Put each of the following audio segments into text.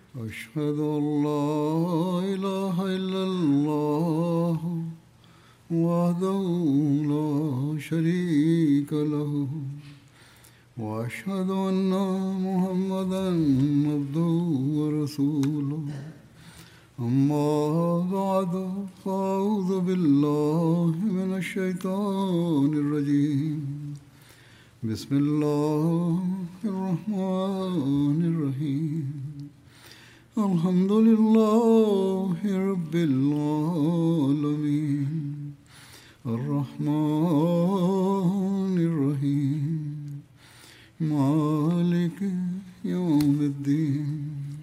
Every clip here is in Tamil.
أشهد أن لا إله إلا الله وحده لا شريك له وأشهد أن محمدا عبده ورسوله أما بعد فأعوذ بالله من الشيطان الرجيم بسم الله الرحمن الرحيم الحمد لله رب العالمين الرحمن الرحيم مالك يوم الدين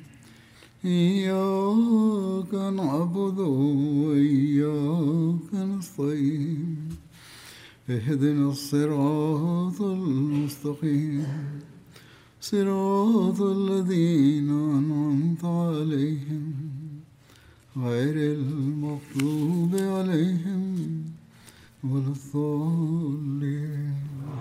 إياك نعبد وإياك نستعين اهدنا الصراط المستقيم صراط الذين أنعمت عليهم غير المغضوب عليهم ولا الضالين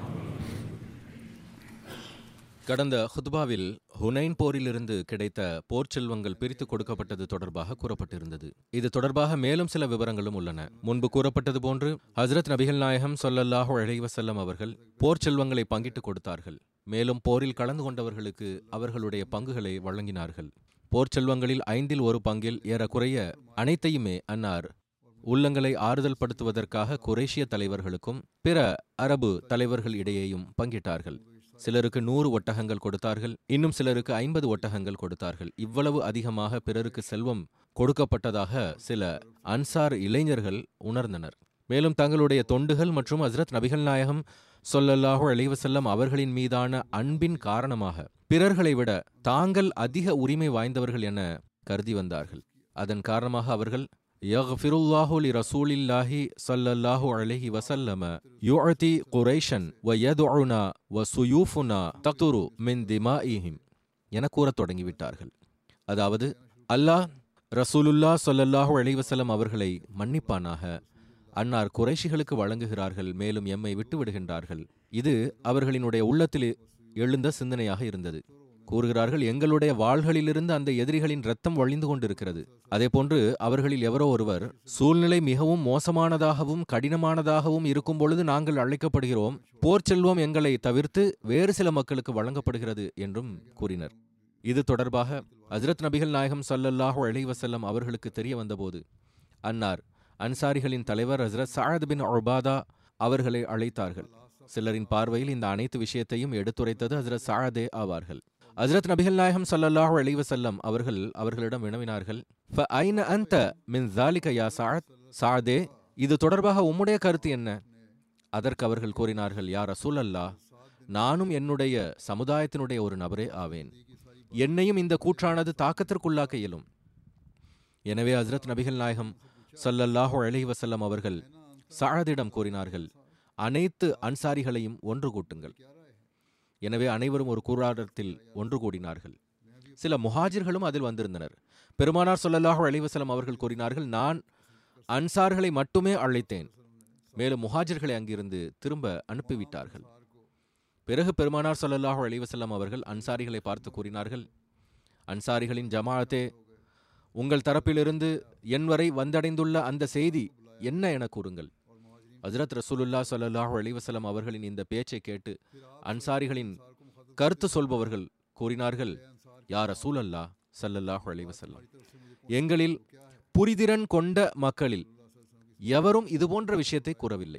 கடந்த ஹுத்பாவில் ஹுனைன் போரிலிருந்து கிடைத்த போர் செல்வங்கள் பிரித்து கொடுக்கப்பட்டது தொடர்பாக கூறப்பட்டிருந்தது இது தொடர்பாக மேலும் சில விவரங்களும் உள்ளன முன்பு கூறப்பட்டது போன்று ஹஜரத் நபிகள் நாயகம் சொல்லல்லாஹு அலைவசல்லம் அவர்கள் போர் செல்வங்களை பங்கிட்டு கொடுத்தார்கள் மேலும் போரில் கலந்து கொண்டவர்களுக்கு அவர்களுடைய பங்குகளை வழங்கினார்கள் போர் செல்வங்களில் ஐந்தில் ஒரு பங்கில் ஏறக்குறைய அனைத்தையுமே அன்னார் உள்ளங்களை ஆறுதல் படுத்துவதற்காக குரேஷிய தலைவர்களுக்கும் பிற அரபு தலைவர்கள் இடையேயும் பங்கிட்டார்கள் சிலருக்கு நூறு ஒட்டகங்கள் கொடுத்தார்கள் இன்னும் சிலருக்கு ஐம்பது ஒட்டகங்கள் கொடுத்தார்கள் இவ்வளவு அதிகமாக பிறருக்கு செல்வம் கொடுக்கப்பட்டதாக சில அன்சார் இளைஞர்கள் உணர்ந்தனர் மேலும் தங்களுடைய தொண்டுகள் மற்றும் ஹசரத் நபிகள் நாயகம் சொல்லல்லாஹு அலைவசல்லம் அவர்களின் மீதான அன்பின் காரணமாக பிறர்களை விட தாங்கள் அதிக உரிமை வாய்ந்தவர்கள் என கருதி வந்தார்கள் அதன் காரணமாக அவர்கள் யஃபிருல்லாஹு லி ரசூலில்லாஹி ஸல்லல்லாஹு அலைஹி வஸல்லம யுஅதி குரைஷன் வ யதுஉனா வ சுயூஃபுனா தக்துரு மின் திமாஇஹிம் என கூறத் தொடங்கிவிட்டார்கள் அதாவது அல்லாஹ் ரசூலுல்லா ஸல்லல்லாஹு அலைஹி வஸல்லம் அவர்களை மன்னிப்பானாக அன்னார் குறைஷிகளுக்கு வழங்குகிறார்கள் மேலும் எம்மை விட்டு விடுகின்றார்கள் இது அவர்களினுடைய உள்ளத்தில் எழுந்த சிந்தனையாக இருந்தது கூறுகிறார்கள் எங்களுடைய வாள்களிலிருந்து அந்த எதிரிகளின் ரத்தம் வழிந்து கொண்டிருக்கிறது அதேபோன்று அவர்களில் எவரோ ஒருவர் சூழ்நிலை மிகவும் மோசமானதாகவும் கடினமானதாகவும் இருக்கும் பொழுது நாங்கள் அழைக்கப்படுகிறோம் போர் செல்வம் எங்களை தவிர்த்து வேறு சில மக்களுக்கு வழங்கப்படுகிறது என்றும் கூறினர் இது தொடர்பாக ஹஜரத் நபிகள் நாயகம் சல்லல்லாஹு அலைஹி வஸல்லம் அவர்களுக்கு தெரிய வந்தபோது அன்னார் அன்சாரிகளின் தலைவர் ஹசரத் சாயத் பின் ஒபாதா அவர்களை அழைத்தார்கள் சிலரின் பார்வையில் இந்த அனைத்து விஷயத்தையும் எடுத்துரைத்தது ஹசரத் சாயதே ஆவார்கள் ஹசரத் நபிகள் நாயகம் சல்லல்லாஹு அலைஹி வஸல்லம் அவர்கள் அவர்களிடம் வினவினார்கள் "ஃப ஐன அன்த மின் ஜாலிக யா சாத் சாதே இது தொடர்பாக உம்முடைய கருத்து என்ன அதற்கு அவர்கள் கூறினார்கள் யா ரசூல் அல்லா நானும் என்னுடைய சமுதாயத்தினுடைய ஒரு நபரே ஆவேன் என்னையும் இந்த கூற்றானது தாக்கத்திற்குள்ளாக்க இயலும் எனவே ஹசரத் நபிகள் நாயகம் சல்லல்லாஹு அலைஹி வஸல்லம் அவர்கள் சாழதிடம் கூறினார்கள் அனைத்து அன்சாரிகளையும் ஒன்று கூட்டுங்கள் எனவே அனைவரும் ஒரு கூறாரத்தில் ஒன்று கூடினார்கள் சில முஹாஜிர்களும் அதில் வந்திருந்தனர் பெருமானார் சொல்லல்லாஹு அலைஹி வஸல்லம் அவர்கள் கூறினார்கள் நான் அன்சார்களை மட்டுமே அழைத்தேன் மேலும் முஹாஜிர்களை அங்கிருந்து திரும்ப அனுப்பிவிட்டார்கள் பிறகு பெருமானார் சொல்லல்லாஹு அலைஹி வஸல்லம் அவர்கள் அன்சாரிகளை பார்த்து கூறினார்கள் அன்சாரிகளின் ஜமாஅத்தே உங்கள் தரப்பிலிருந்து என் வரை வந்தடைந்துள்ள அந்த செய்தி என்ன என கூறுங்கள் ஹஜரத் ரசூலுல்லா ஸல்லல்லாஹு அலைஹி வஸல்லம் அவர்களின் இந்த பேச்சை கேட்டு அன்சாரிகளின் கருத்து சொல்பவர்கள் கூறினார்கள் யா ரசூலல்லா ஸல்லல்லாஹு அலைஹி வஸல்லம் எங்களில் புரிதிறன் கொண்ட மக்களில் எவரும் இதுபோன்ற விஷயத்தை கூறவில்லை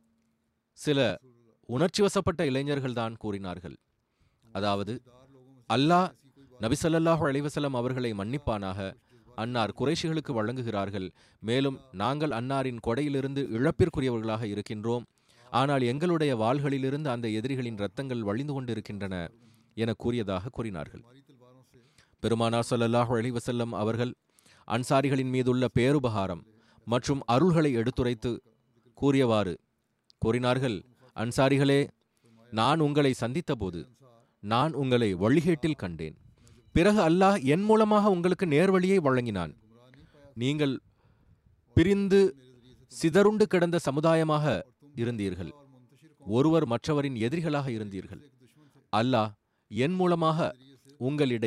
சில உணர்ச்சி வசப்பட்ட இளைஞர்கள் தான் கூறினார்கள் அதாவது அல்லாஹ் நபி ஸல்லல்லாஹு அலைஹி வஸல்லம் அவர்களை மன்னிப்பானாக அன்னார் குறைஷிகளுக்கு வழங்குகிறார்கள் மேலும் நாங்கள் அன்னாரின் கொடையிலிருந்து இழப்பிற்குரியவர்களாக இருக்கின்றோம் ஆனால் எங்களுடைய வாள்களிலிருந்து அந்த எதிரிகளின் ரத்தங்கள் வழிந்து கொண்டிருக்கின்றன என கூறியதாக கூறினார்கள் பெருமானார் ஸல்லல்லாஹு அலைஹி வஸல்லம் அவர்கள் அன்சாரிகளின் மீதுள்ள பேருபகாரம் மற்றும் அருள்களை எடுத்துரைத்து கூறியவாறு கூறினார்கள் அன்சாரிகளே நான் உங்களை சந்தித்தபோது நான் உங்களை வழிகேட்டில் கண்டேன் பிறகு அல்லாஹ் என் மூலமாக உங்களுக்கு நேர்வழியை வழங்கினான் நீங்கள் பிரிந்து சிதறுண்டு கிடந்த சமுதாயமாக இருந்தீர்கள் ஒருவர் மற்றவரின் எதிரிகளாக இருந்தீர்கள் அல்லாஹ் என் மூலமாக உங்களிடையே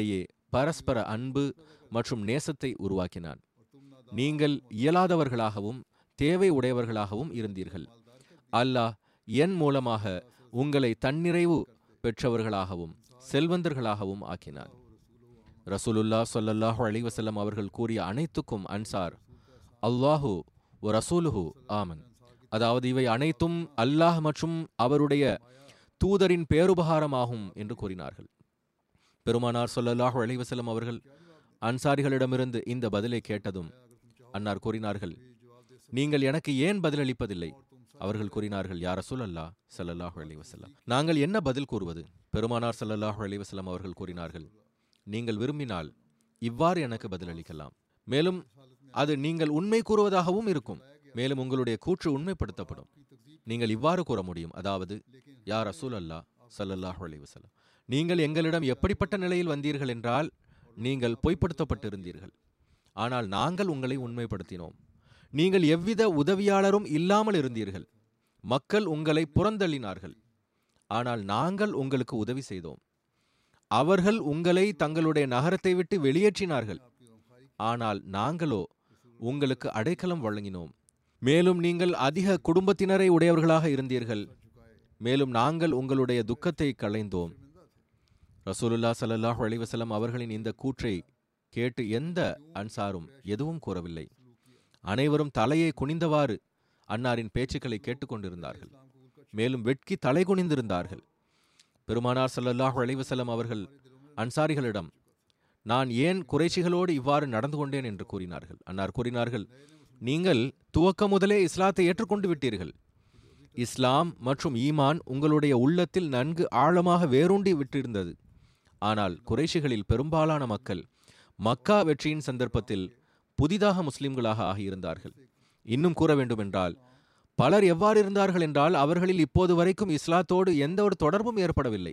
பரஸ்பர அன்பு மற்றும் நேசத்தை உருவாக்கினான் நீங்கள் இயலாதவர்களாகவும் தேவை உடையவர்களாகவும் இருந்தீர்கள் அல்லாஹ் என் மூலமாக உங்களை தன்னிறைவு பெற்றவர்களாகவும் செல்வந்தர்களாகவும் ஆக்கினான் ரசூலுல்லா ஸல்லல்லாஹு அலைஹி வஸல்லம் அவர்கள் கூறிய அனைத்துக்கும் அன்சார் அல்லாஹு ஒ ரசூலுஹு ஆமன் அதாவது இவை அனைத்தும் அல்லாஹ் மற்றும் அவருடைய தூதரின் பேருபகாரமாகும் என்று கூறினார்கள் பெருமானார் ஸல்லல்லாஹு அலைஹி வஸல்லம் அவர்கள் அன்சாரிகளிடமிருந்து இந்த பதிலை கேட்டதும் அன்னார் கூறினார்கள் நீங்கள் எனக்கு ஏன் பதிலளிப்பதில்லை அவர்கள் கூறினார்கள் யார் ரசூல் அல்லா ஸல்லல்லாஹு அலைஹி வஸல்லம் நாங்கள் என்ன பதில் கூறுவது பெருமானார் ஸல்லல்லாஹு அலைஹி வஸல்லம் அவர்கள் கூறினார்கள் நீங்கள் விரும்பினால் இவ்வாறு எனக்கு பதிலளிக்கலாம் மேலும் அது நீங்கள் உண்மை கூறுவதாகவும் இருக்கும் மேலும் உங்களுடைய கூற்று உண்மைப்படுத்தப்படும் நீங்கள் இவ்வாறு கூற முடியும் அதாவது யா ரசூல் அல்லா ஸல்லல்லாஹு அலைஹி வஸல்லம் நீங்கள் எங்களிடம் எப்படிப்பட்ட நிலையில் வந்தீர்கள் என்றால் நீங்கள் பொய்ப்படுத்தப்பட்டிருந்தீர்கள் ஆனால் நாங்கள் உங்களை உண்மைப்படுத்தினோம் நீங்கள் எவ்வித உதவியாளரும் இல்லாமல் இருந்தீர்கள் மக்கள் உங்களை புறந்தள்ளினார்கள் ஆனால் நாங்கள் உங்களுக்கு உதவி செய்தோம் அவர்கள் உங்களை தங்களுடைய நகரத்தை விட்டு வெளியேற்றினார்கள் ஆனால் நாங்களோ உங்களுக்கு அடைக்கலம் வழங்கினோம் மேலும் நீங்கள் அதிக குடும்பத்தினரை உடையவர்களாக இருந்தீர்கள் மேலும் நாங்கள் உங்களுடைய துக்கத்தை களைந்தோம் ரசூலுல்லா ஸல்லல்லாஹு அலைஹி வஸல்லம் அவர்களின் இந்த கூற்றை கேட்டு எந்த அன்சாரும் எதுவும் கூறவில்லை அனைவரும் தலையை குனிந்தவாறு அன்னாரின் பேச்சுக்களை கேட்டுக்கொண்டிருந்தார்கள் மேலும் வெட்கி தலை குனிந்திருந்தார்கள் பெருமானார் ஸல்லல்லாஹு அலைஹி வஸல்லம் அவர்கள் அன்சாரிகளிடம் நான் ஏன் குறைச்சிகளோடு இவ்வாறு நடந்து கொண்டேன் என்று கூறினார்கள் அன்னார் கூறினார்கள் நீங்கள் துவக்க முதலே இஸ்லாத்தை ஏற்றுக்கொண்டு விட்டீர்கள் இஸ்லாம் மற்றும் ஈமான் உங்களுடைய உள்ளத்தில் நன்கு ஆழமாக வேரூண்டி விட்டிருந்தது ஆனால் குறைஷிகளில் பெரும்பாலான மக்கள் மக்கா வெற்றியின் சந்தர்ப்பத்தில் புதிதாக முஸ்லிம்களாக ஆகியிருந்தார்கள் இன்னும் கூற வேண்டுமென்றால் பலர் எவ்வாறு இருந்தார்கள் என்றால் அவர்களில் இப்போது வரைக்கும் இஸ்லாத்தோடு எந்த ஒரு தொடர்பும் ஏற்படவில்லை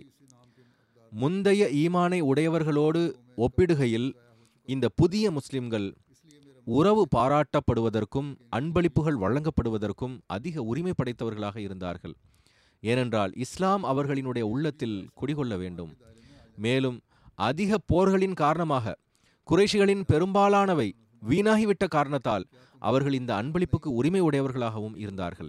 முந்தைய ஈமானை உடையவர்களோடு ஒப்பிடுகையில் இந்த புதிய முஸ்லிம்கள் உறவு பாராட்டப்படுவதற்கும் அன்பளிப்புகள் வழங்கப்படுவதற்கும் அதிக உரிமை படைத்தவர்களாக இருந்தார்கள் ஏனென்றால் இஸ்லாம் அவர்களினுடைய உள்ளத்தில் குடிகொள்ள வேண்டும் மேலும் அதிக போர்களின் காரணமாக குறைஷிகளின் பெரும்பாலானவை வீணாகிவிட்ட காரணத்தால் அவர்கள் இந்த அன்பளிப்புக்கு உரிமை உடையவர்களாகவும் இருந்தார்கள்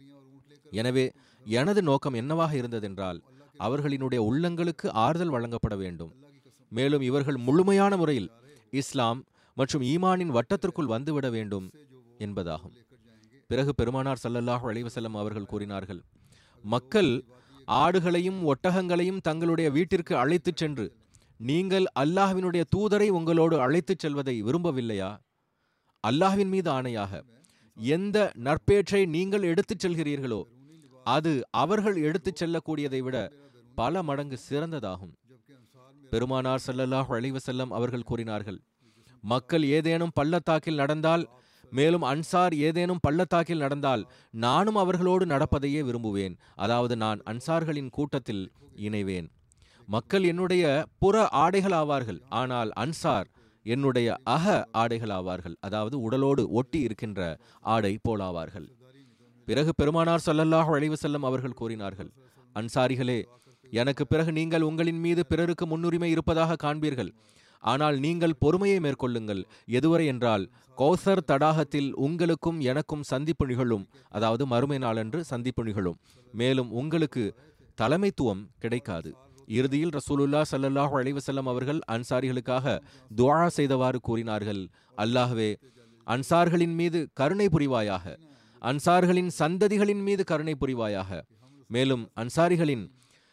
எனவே எனது நோக்கம் என்னவாக இருந்ததென்றால் அவர்களினுடைய உள்ளங்களுக்கு ஆறுதல் வழங்கப்பட வேண்டும் மேலும் இவர்கள் முழுமையான முறையில் இஸ்லாம் மற்றும் ஈமானின் வட்டத்திற்குள் வந்துவிட வேண்டும் என்பதாகும் பிறகு பெருமானார் ஸல்லல்லாஹு அலைஹி வஸல்லம் அவர்கள் கூறினார்கள் மக்கள் ஆடுகளையும் ஒட்டகங்களையும் தங்களுடைய வீட்டிற்கு அழைத்துச் சென்று நீங்கள் அல்லாஹ்வினுடைய தூதரை உங்களோடு அழைத்துச் செல்வதை விரும்பவில்லையா அல்லாஹ்வின் மீது ஆணையாக எந்த நற்பேற்றை நீங்கள் எடுத்துச் செல்கிறீர்களோ அது அவர்கள் எடுத்துச் செல்லக்கூடியதை விட பல மடங்கு சிறந்ததாகும் பெருமானார் ஸல்லல்லாஹு அலைஹி வஸல்லம் அவர்கள் கூறினார்கள் மக்கள் ஏதேனும் பள்ளத்தாக்கில் நடந்தால் மேலும் அன்சார் ஏதேனும் பள்ளத்தாக்கில் நடந்தால் நானும் அவர்களோடு நடப்பதையே விரும்புவேன் அதாவது நான் அன்சார்களின் கூட்டத்தில் இணைவேன் மக்கள் என்னுடைய புற ஆடைகள் ஆவார்கள் ஆனால் அன்சார் என்னுடைய அக ஆடைகள் ஆவார்கள் அதாவது உடலோடு ஒட்டி இருக்கின்ற ஆடை போலாவார்கள் பிறகு பெருமானார் ஸல்லல்லாஹு அலைஹி வஸல்லம் அவர்கள் கூறினார்கள் அன்சாரிகளே எனக்கு பிறகு நீங்கள் உங்களின் மீது பிறருக்கு முன்னுரிமை இருப்பதாக காண்பீர்கள் ஆனால் நீங்கள் பொறுமையை மேற்கொள்ளுங்கள் எதுவரை என்றால் கௌசர் தடாகத்தில் உங்களுக்கும் எனக்கும் சந்திப்பு நிகழும் அதாவது மறுமை நாளன்று சந்திப்பு நிகழும் மேலும் உங்களுக்கு தலைமைத்துவம் கிடைக்காது இறுதியில் ரசூலுல்லா ஸல்லல்லாஹு அலைஹி வஸல்லம் அவர்கள் அன்சாரிகளுக்காக துஆ செய்தவாறு கூறினார்கள் அல்லாஹ்வே அன்சார்களின் மீது கருணை புரிவாயாக அன்சார்களின் சந்ததிகளின் மீது கருணை புரிவாயாக மேலும் அன்சாரிகளின்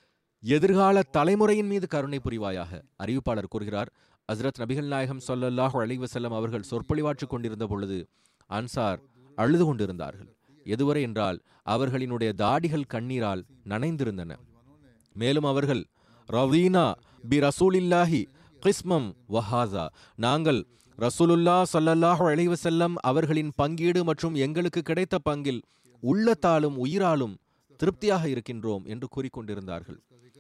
எதிர்கால தலைமுறையின் மீது கருணை புரிவாயாக அறிவிப்பாளர் கூறுகிறார் ஹஸ்ரத் நபிகள் நாயகம் ஸல்லல்லாஹு அலைஹி வஸல்லம் அவர்கள் சொற்பொழிவாற்றிக் கொண்டிருந்த பொழுது அன்சார் அழுது கொண்டிருந்தார்கள் எதுவரை என்றால் அவர்களினுடைய தாடிகள் கண்ணீரால் நனைந்திருந்தன மேலும் அவர்கள் ரவீனா பி ரசூலில்லாஹி கிஸ்மம் வஹாசா நாங்கள் ரசூலுல்லா ஸல்லல்லாஹு அலைஹி வஸல்லம் அவர்களின் பங்கீடு மற்றும் எங்களுக்கு கிடைத்த பங்கில் உள்ளத்தாலும் உயிராலும் திருப்தியாக இருக்கின்றோம் என்று கூறிக்கொண்டிருந்தார்கள்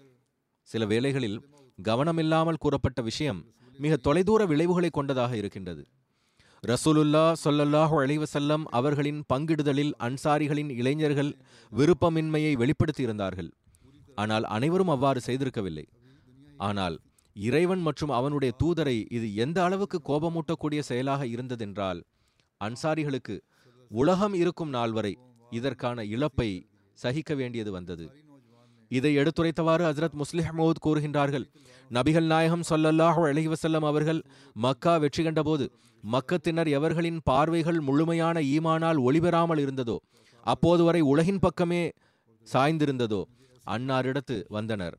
சில வேளைகளில் கவனமில்லாமல் கூறப்பட்ட விஷயம் மிக தொலைதூர விளைவுகளை கொண்டதாக இருக்கின்றது ரசூலுல்லா ஸல்லல்லாஹு அலைஹி வஸல்லம் அவர்களின் பங்கிடுதலில் அன்சாரிகளின் இளைஞர்கள் விருப்பமின்மையை வெளிப்படுத்தியிருந்தார்கள் ஆனால் அனைவரும் அவ்வாறு செய்திருக்கவில்லை ஆனால் இறைவன் மற்றும் அவனுடைய தூதரை இது எந்த அளவுக்கு கோபமூட்டக்கூடிய செயலாக இருந்ததென்றால் அன்சாரிகளுக்கு உலகம் இருக்கும் நாள் வரை இதற்கான இழப்பை சகிக்க வேண்டியது வந்தது இதை எடுத்துரைத்தவாறு ஹஜ்ரத் முஸ்லிஹ் மௌத் கூறுகின்றார்கள் நபிகள் நாயகம் ஸல்லல்லாஹு அலைஹி வஸல்லம் அவர்கள் மக்கா வெற்றி கண்டபோது மக்கத்தினர் எவர்களின் பார்வைகள் முழுமையான ஈமானால் ஒளிபெறாமல் இருந்ததோ அப்போது வரை உலகின் பக்கமே சாய்ந்திருந்ததோ அன்னாரிடத்து வந்தனர்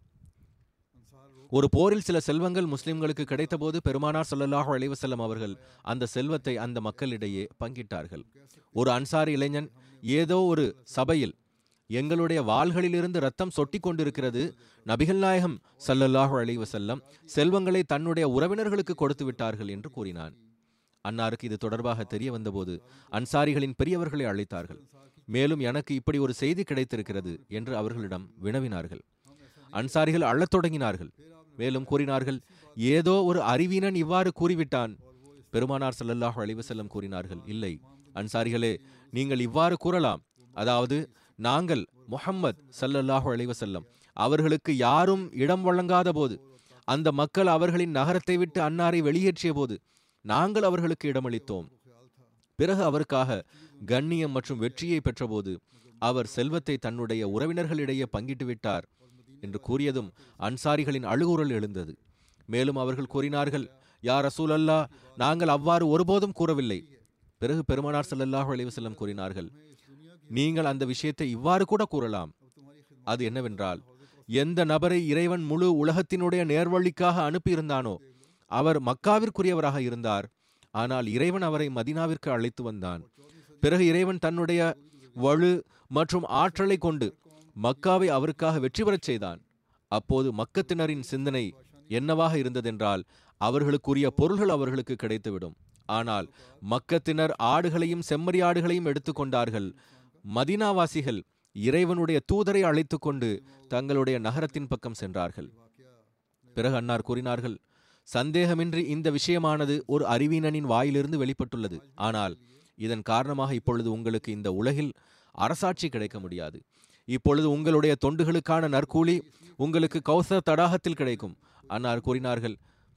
ஒரு போரில் சில செல்வங்கள் முஸ்லிம்களுக்கு கிடைத்தபோது பெருமானார் ஸல்லல்லாஹு அலைஹி வஸல்லம் அவர்கள் அந்த செல்வத்தை அந்த மக்களிடையே பங்கிட்டார்கள் ஒரு அன்சாரி இளைஞன் ஏதோ ஒரு சபையில் எங்களுடைய வாள்களிலிருந்து ரத்தம் சொட்டி கொண்டிருக்கிறது நபிகள் நாயகம் ஸல்லல்லாஹு அலைஹி வஸல்லம் செல்வங்களை தன்னுடைய உறவினர்களுக்கு கொடுத்து விட்டார்கள் என்று கூறினான் அன்னாருக்கு இது தொடர்பாக தெரிய வந்தபோது அன்சாரிகளின் பெரியவர்களை அழைத்தார்கள் மேலும் எனக்கு இப்படி ஒரு செய்தி கிடைத்திருக்கிறது என்று அவர்களிடம் வினவினார்கள் அன்சாரிகள் அழத் தொடங்கினார்கள் மேலும் கூறினார்கள் ஏதோ ஒரு அறிவீனன் இவ்வாறு கூறிவிட்டான் பெருமானார் ஸல்லல்லாஹு அலைஹி வஸல்லம் கூறினார்கள் இல்லை அன்சாரிகளே நீங்கள் இவ்வாறு கூறலாம் அதாவது நாங்கள் முஹம்மத் ஸல்லல்லாஹு அலைஹி வஸல்லம் அவர்களுக்கு யாரும் இடம் வழங்காத போது அந்த மக்கள் அவர்களின் நகரத்தை விட்டு அன்னாரை வெளியேற்றிய போது நாங்கள் அவர்களுக்கு இடமளித்தோம் பிறகு அவருக்காக கண்ணியம் மற்றும் வெற்றியை பெற்றபோது அவர் செல்வத்தை தன்னுடைய உறவினர்களிடையே பங்கிட்டு விட்டார் என்று கூறியதும் அன்சாரிகளின் அழுகுரல் எழுந்தது மேலும் அவர்கள் கூறினார்கள் யா ரசூலல்லா நாங்கள் அவ்வாறு ஒருபோதும் கூறவில்லை பிறகு பெருமானார் ஸல்லல்லாஹு அலைஹி வஸல்லம் கூறினார்கள் நீங்கள் அந்த விஷயத்தை இவ்வாறு கூட கூறலாம் அது என்னவென்றால் எந்த நபரை இறைவன் முழு உலகத்தினுடைய நேர்வழிக்காக அனுப்பியிருந்தானோ அவர் மக்காவிற்குரியவராக இருந்தார் ஆனால் இறைவன் அவரை மதீனாவிற்கு அழைத்து வந்தான் பிறகு இறைவன் தன்னுடைய வலு மற்றும் ஆற்றலை கொண்டு மக்காவை அவருக்காக வெற்றி பெறச் செய்தான் அப்போது மக்கத்தினரின் சிந்தனை என்னவாக இருந்ததென்றால் அவர்களுக்குரிய பொருள்கள் அவர்களுக்கு கிடைத்துவிடும் ஆனால் மக்கத்தினர் ஆடுகளையும் செம்மறி ஆடுகளையும் எடுத்துக்கொண்டார்கள் மதினாவாசிகள் இறைவனுடைய தூதரை அழைத்து கொண்டு தங்களுடைய நகரத்தின் பக்கம் சென்றார்கள் பிறகு அன்னார் கூறினார்கள் சந்தேகமின்றி இந்த விஷயமானது ஒரு அறிவீனனின் வாயிலிருந்து வெளிப்பட்டுள்ளது ஆனால் இதன் காரணமாக இப்பொழுது உங்களுக்கு இந்த உலகில் அரசாட்சி கிடைக்க முடியாது இப்பொழுது உங்களுடைய தொண்டுகளுக்கான நற்கூலி உங்களுக்கு கௌசர் தடாகத்தில் கிடைக்கும் அன்னார் கூறினார்கள்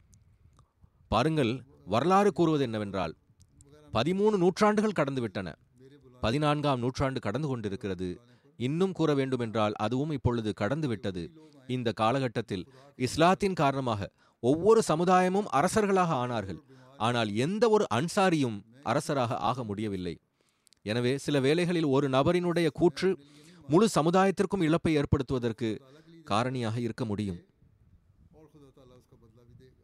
பாருங்கள் வரலாறு கூறுவது என்னவென்றால் பதிமூணு நூற்றாண்டுகள் கடந்துவிட்டன பதினான்காம் நூற்றாண்டு கடந்து கொண்டிருக்கிறது இன்னும் கூற வேண்டுமென்றால் அதுவும் இப்பொழுது கடந்து விட்டது இந்த காலகட்டத்தில் இஸ்லாத்தின் காரணமாக ஒவ்வொரு சமுதாயமும் அரசர்களாக ஆனார்கள் ஆனால் எந்த ஒரு அன்சாரியும் அரசராக ஆக முடியவில்லை எனவே சில வேளைகளில் ஒரு நபரினுடைய கூற்று முழு சமுதாயத்திற்கும் இழப்பை ஏற்படுத்துவதற்கு காரணியாக இருக்க முடியும் और खुदा ताला उसका बदला भी देगा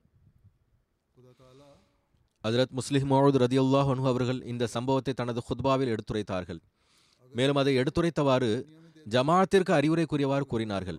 खुदा ताला ஹஜரத் முஸ்லிம் மௌத் ரதியுல்லாஹ் அன்ஹு அவர்கள் இந்த சம்பவத்தை தனது ஹுத்பாவில் எடுத்துரைத்தார்கள் மேலும் அதை எடுத்துரைத்தவாறு ஜமாஅத்திற்கு அறிவுரை கூறியவாறு கூறினார்கள்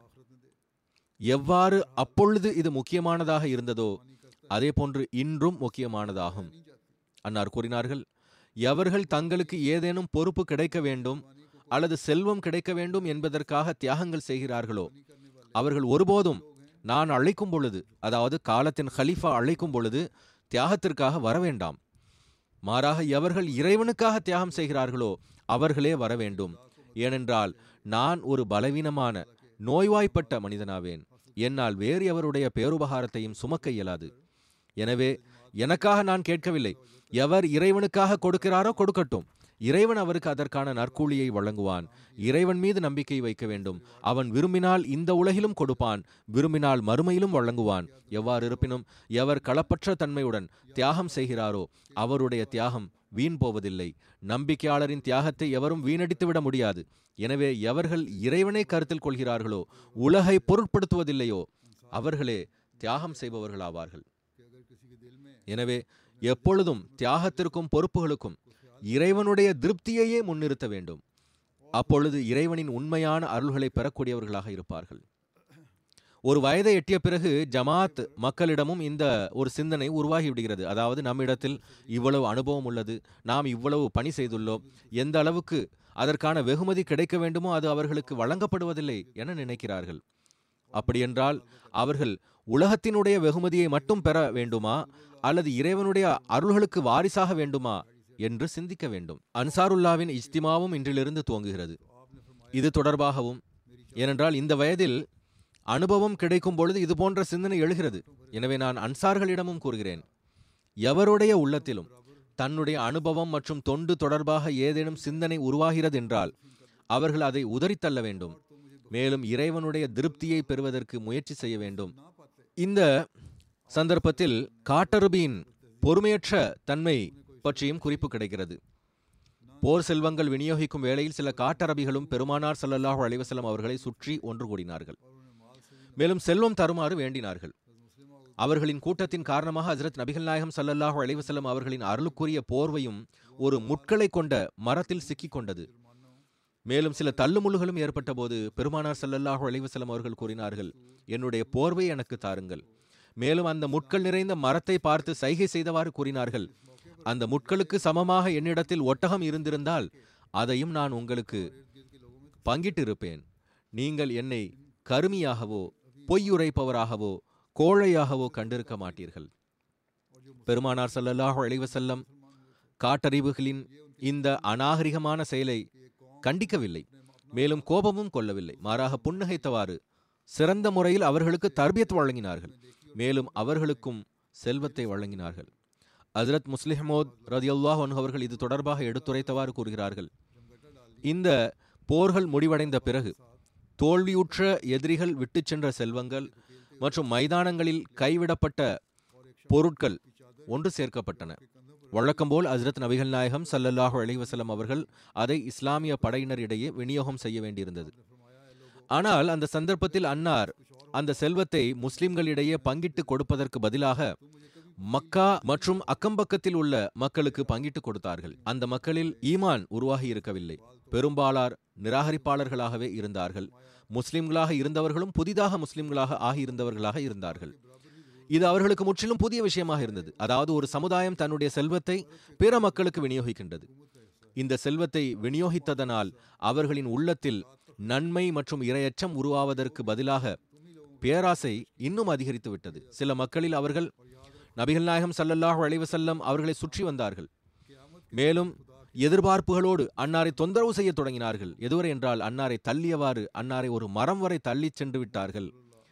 எவ்வாறு அப்பொழுது இது முக்கியமானதாக இருந்ததோ அதே போன்று இன்றும் முக்கியமானதாகும் அன்னார் கூறினார்கள் எவர்கள் தங்களுக்கு ஏதேனும் பொறுப்பு கிடைக்க வேண்டும் அல்லது செல்வம் கிடைக்க வேண்டும் என்பதற்காக தியாகங்கள் செய்கிறார்களோ அவர்கள் ஒருபோதும் நான் அழைக்கும் பொழுது அதாவது காலத்தின் ஹலீஃபா அழைக்கும் பொழுது தியாகத்திற்காக வர வேண்டாம் மாறாக எவர்கள் இறைவனுக்காக தியாகம் செய்கிறார்களோ அவர்களே வர வேண்டும் ஏனென்றால் நான் ஒரு பலவீனமான நோய்வாய்ப்பட்ட மனிதனாவேன் என்னால் வேறு எவருடைய பேருபகாரத்தையும் சுமக்க இயலாது எனவே எனக்காக நான் கேட்கவில்லை எவர் இறைவனுக்காக கொடுக்கிறாரோ கொடுக்கட்டும் இறைவன் அவருக்கு அதற்கான நற்கூலியை வழங்குவான் இறைவன் மீது நம்பிக்கை வைக்க வேண்டும் அவன் விரும்பினால் இந்த உலகிலும் கொடுப்பான் விரும்பினால் மறுமையிலும் வழங்குவான் எவ்வாறு இருப்பினும் எவர் களப்பற்ற தன்மையுடன் தியாகம் செய்கிறாரோ அவருடைய தியாகம் வீண் போவதில்லை நம்பிக்கையாளரின் தியாகத்தை எவரும் வீணடித்து விட முடியாது எனவே எவர்கள் இறைவனை கருத்தில் கொள்கிறார்களோ உலகை பொருட்படுத்துவதில்லையோ அவர்களே தியாகம் செய்பவர்களாவார்கள் कि अगर किसी के दिल में எனவே எப்பொழுதும் தியாகத்திற்கும் பொறுப்புகளுக்கும் இறைவனுடைய திருப்தியையே முன்னிறுத்த வேண்டும் அப்பொழுது இறைவனின் உண்மையான அருள்களை பெறக்கூடியவர்களாக இருப்பார்கள் ஒரு வயதை எட்டிய பிறகு ஜமாத் மக்களிடமும் இந்த ஒரு சிந்தனை உருவாகி விடுகிறது அதாவது நம்மிடத்தில் இவ்வளவு அனுபவம் உள்ளது நாம் இவ்வளவு பணி செய்துள்ளோம் எந்த அளவுக்கு அதற்கான வெகுமதி கிடைக்க வேண்டுமோ அது அவர்களுக்கு வழங்கப்படுவதில்லை என நினைக்கிறார்கள் அப்படியென்றால் அவர்கள் உலகத்தினுடைய வெகுமதியை மட்டும் பெற வேண்டுமா அல்லது இறைவனுடைய அருள்களுக்கு வாரிசாக வேண்டுமா என்று சிந்திக்க வேண்டும் அன்சாருல்லாவின் இஜ்திமாவும் இன்றிலிருந்து துவங்குகிறது இது தொடர்பாகவும் ஏனென்றால் இந்த வயதில் அனுபவம் கிடைக்கும் பொழுது இது போன்ற சிந்தனை எழுகிறது எனவே நான் அன்சார்களிடமும் கூறுகிறேன் எவருடைய உள்ளத்திலும் தன்னுடைய அனுபவம் மற்றும் தொண்டு தொடர்பாக ஏதேனும் சிந்தனை உருவாகிறது என்றால் அவர்கள் அதை உதறித்தள்ள வேண்டும் மேலும் இறைவனுடைய திருப்தியை பெறுவதற்கு முயற்சி செய்ய வேண்டும் இந்த சந்தர்ப்பத்தில் காட்டருபியின் பொறுமையற்ற தன்மை பற்றியும் குறிப்பு கிடைக்கிறது போர் செல்வங்கள் விநியோகிக்கும் வேளையில் சில காட்டரபிகளும் பெருமானார் ஸல்லல்லாஹு அலைஹி வஸல்லம் அவர்களை சுற்றி ஒன்று கூடினார்கள் மேலும் செல்வம் தருமாறு வேண்டினார்கள் அவர்களின் கூட்டத்தின் காரணமாக ஹஜரத் நபிகள் நாயகம் ஸல்லல்லாஹு அலைஹி வஸல்லம் அவர்களின் அருளுக்குரிய போர்வையும் ஒரு முட்களை கொண்ட மரத்தில் சிக்கிக் கொண்டது மேலும் சில தள்ளுமுள்ளுகளும் ஏற்பட்ட போது பெருமானார் ஸல்லல்லாஹு அலைஹி வஸல்லம் அவர்கள் கூறினார்கள் என்னுடைய போர்வை எனக்கு தாருங்கள் மேலும் அந்த முட்கள் நிறைந்த மரத்தை பார்த்து சைகை செய்தவாறு கூறினார்கள் அந்த முட்களுக்கு சமமாக என்னிடத்தில் ஒட்டகம் இருந்திருந்தால் அதையும் நான் உங்களுக்கு பங்கிட்டு இருப்பேன் நீங்கள் என்னை கருமியாகவோ பொய்யுரைப்பவராகவோ கோழையாகவோ கண்டிருக்க மாட்டீர்கள் பெருமானார் ஸல்லல்லாஹு அலைஹி வஸல்லம் காட்டறிவுகளின் இந்த அநாகரிகமான செயலை கண்டிக்கவில்லை மேலும் கோபமும் கொள்ளவில்லை மாறாக புன்னகைத்தவாறு சிறந்த முறையில் அவர்களுக்கு தர்பியத் வழங்கினார்கள் மேலும் அவர்களுக்கும் செல்வத்தை வழங்கினார்கள் ஹஜரத் முஸ்லிஹமோத் ரதியுல்லாஹ் அன்ஹு அவர்கள் இது தொடர்பாக எடுத்துரைத்தவாறு கூறுகிறார்கள் இந்த போர்கள் முடிவடைந்த பிறகு தோல்வியுற்ற எதிரிகள் விட்டுச் சென்ற செல்வங்கள் மற்றும் மைதானங்களில் கைவிடப்பட்ட பொருட்கள் ஒன்று சேர்க்கப்பட்டன வழக்கம்போல் ஹஜரத் நபிகள் நாயகம் ஸல்லல்லாஹு அலைஹி வஸல்லம் அவர்கள் அதை இஸ்லாமிய படையினரிடையே விநியோகம் செய்ய வேண்டியிருந்தது ஆனால் அந்த சந்தர்ப்பத்தில் அன்னார் அந்த செல்வத்தை முஸ்லிம்களிடையே பங்கிட்டு கொடுப்பதற்கு பதிலாக மக்கா மற்றும் அக்கம்பக்கத்தில் உள்ள மக்களுக்கு பங்கிட்டு கொடுத்தார்கள் அந்த மக்களில் ஈமான் உருவாகி இருக்கவில்லை பெரும்பாலார் நிராகரிப்பாளர்களாகவே இருந்தார்கள் முஸ்லிம்களாக இருந்தவர்களும் புதிதாக முஸ்லிம்களாக ஆகியிருந்தவர்களாக இருந்தார்கள் இது அவர்களுக்கு முற்றிலும் புதிய விஷயமாக இருந்தது அதாவது ஒரு சமுதாயம் தன்னுடைய செல்வத்தை பிற மக்களுக்கு விநியோகிக்கின்றது இந்த செல்வத்தை விநியோகித்ததனால் அவர்களின் உள்ளத்தில் நன்மை மற்றும் இரையச்சம் உருவாவதற்கு பதிலாக பேராசை இன்னும் அதிகரித்து விட்டது சில மக்களில் அவர்கள் நபிகள் நாயகம் ஸல்லல்லாஹு அலைஹி வஸல்லம் அவர்களை சுற்றி வந்தார்கள் மேலும் எதிர்பார்ப்புகளோடு அன்னாரை தொந்தரவு செய்ய தொடங்கினார்கள் எதுவரை என்றால் அன்னாரை தள்ளியவாறு அன்னாரை ஒரு மரம் வரை தள்ளிச் சென்று விட்டார்கள்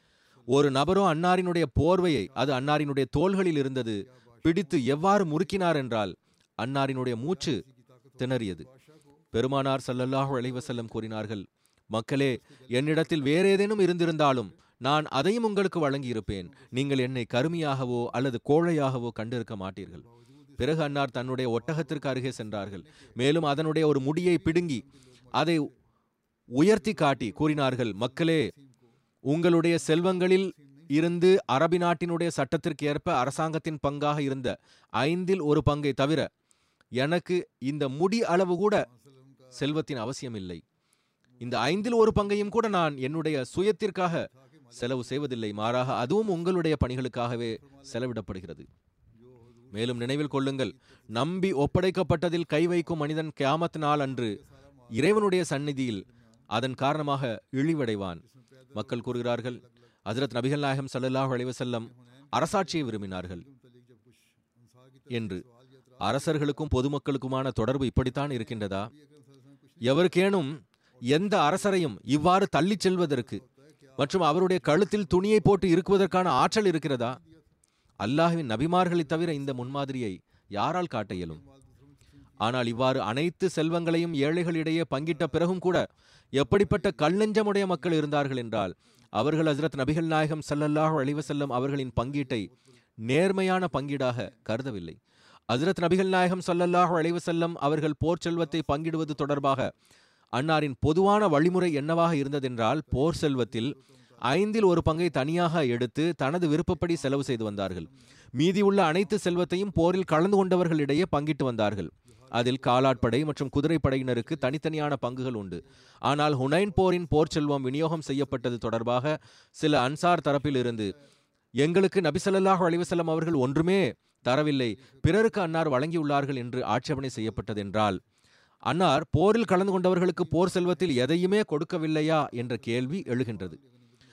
ஒரு நபரோ அன்னாரினுடைய போர்வையை அது அன்னாரினுடைய தோள்களில் இருந்தது பிடித்து எவ்வாறு முறுக்கினார் என்றால் அன்னாரினுடைய மூச்சு திணறியது பெருமானார் ஸல்லல்லாஹு அலைஹி வஸல்லம் கூறினார்கள் மக்களே என்னிடத்தில் வேற ஏதேனும் இருந்திருந்தாலும் நான் அதையும் உங்களுக்கு வழங்கியிருப்பேன் நீங்கள் என்னை கருமியாகவோ அல்லது கோழையாகவோ கண்டிருக்க மாட்டீர்கள் பிறகு அன்னார் தன்னுடைய ஒட்டகத்திற்கு அருகே சென்றார்கள் மேலும் அதனுடைய ஒரு முடியை பிடுங்கி அதை உயர்த்தி காட்டி கூறினார்கள் மக்களே உங்களுடைய செல்வங்களில் இருந்து அரபி நாட்டினுடைய சட்டத்திற்கு ஏற்ப அரசாங்கத்தின் பங்காக இருந்த ஐந்தில் ஒரு பங்கை தவிர எனக்கு இந்த முடி அளவு கூட செல்வத்தின் அவசியம் இல்லை இந்த ஐந்தில் ஒரு பங்கையும் கூட நான் என்னுடைய சுயத்திற்காக செலவு செய்வதில்லை மாறாக அதுவும் உங்களுடைய பணிகளுக்காகவே செலவிடப்படுகிறது மேலும் நினைவில் கொள்ளுங்கள் நம்பி ஒப்படைக்கப்பட்டதில் கை வைக்கும் மனிதன் கியாமத் நாள் அன்று இறைவனுடைய சந்நிதியில் அதன் காரணமாக இழிவடைவான் மக்கள் கூறுகிறார்கள் ஹஜரத் நபிகள் நாயகம் ஸல்லல்லாஹு அலைஹி வஸல்லம் அரசாட்சியை விரும்பினார்கள் என்று அரசர்களுக்கும் பொதுமக்களுக்குமான தொடர்பு இப்படித்தான் இருக்கின்றதா எவருக்கேனும் எந்த அரசரையும் இவ்வாறு தள்ளிச் செல்வதற்கு மற்றும் அவருடைய கழுத்தில் துணியை போட்டு இருக்குவதற்கான ஆற்றல் இருக்கிறதா அல்லாஹ்வின் நபிமார்களை தவிர இந்த முன்மாதிரியை யாரால் காட்ட இயலும் ஆனால் இவ்வாறு அனைத்து செல்வங்களையும் ஏழைகளிடையே பங்கிட்ட பிறகும் கூட எப்படிப்பட்ட கல்லெஞ்சமுடைய மக்கள் இருந்தார்கள் என்றால் அவர்கள் ஹஜரத் நபிகள் நாயகம் ஸல்லல்லாஹு அலைஹி வஸல்லம் அவர்களின் பங்கீட்டை நேர்மையான பங்கீடாக கருதவில்லை ஹஜரத் நபிகள் நாயகம் ஸல்லல்லாஹு அலைஹி வஸல்லம் அவர்கள் போர் செல்வத்தை பங்கிடுவது தொடர்பாக அன்னாரின் பொதுவான வழிமுறை என்னவாக இருந்ததென்றால் போர் செல்வத்தில் ஐந்தில் ஒரு பங்கை தனியாக எடுத்து தனது விருப்பப்படி செலவு செய்து வந்தார்கள் மீதியுள்ள அனைத்து செல்வத்தையும் போரில் கலந்து கொண்டவர்களிடையே பங்கிட்டு வந்தார்கள் அதில் காலாட்படை மற்றும் குதிரைப்படையினருக்கு தனித்தனியான பங்குகள் உண்டு ஆனால் ஹுனைன் போரின் போர் செல்வம் விநியோகம் செய்யப்பட்டது தொடர்பாக சில அன்சார் தரப்பில் இருந்து எங்களுக்கு நபிசல்லாஹு அலிவசல்லம் அவர்கள் ஒன்றுமே தரவில்லை பிறருக்கு அன்னார் வழங்கியுள்ளார்கள் என்று ஆட்சேபனை செய்யப்பட்டதென்றால் அன்னார் போரில் கலந்து கொண்டவர்களுக்கு போர் செல்வத்தில் எதையுமே கொடுக்கவில்லையா என்ற கேள்வி எழுகின்றது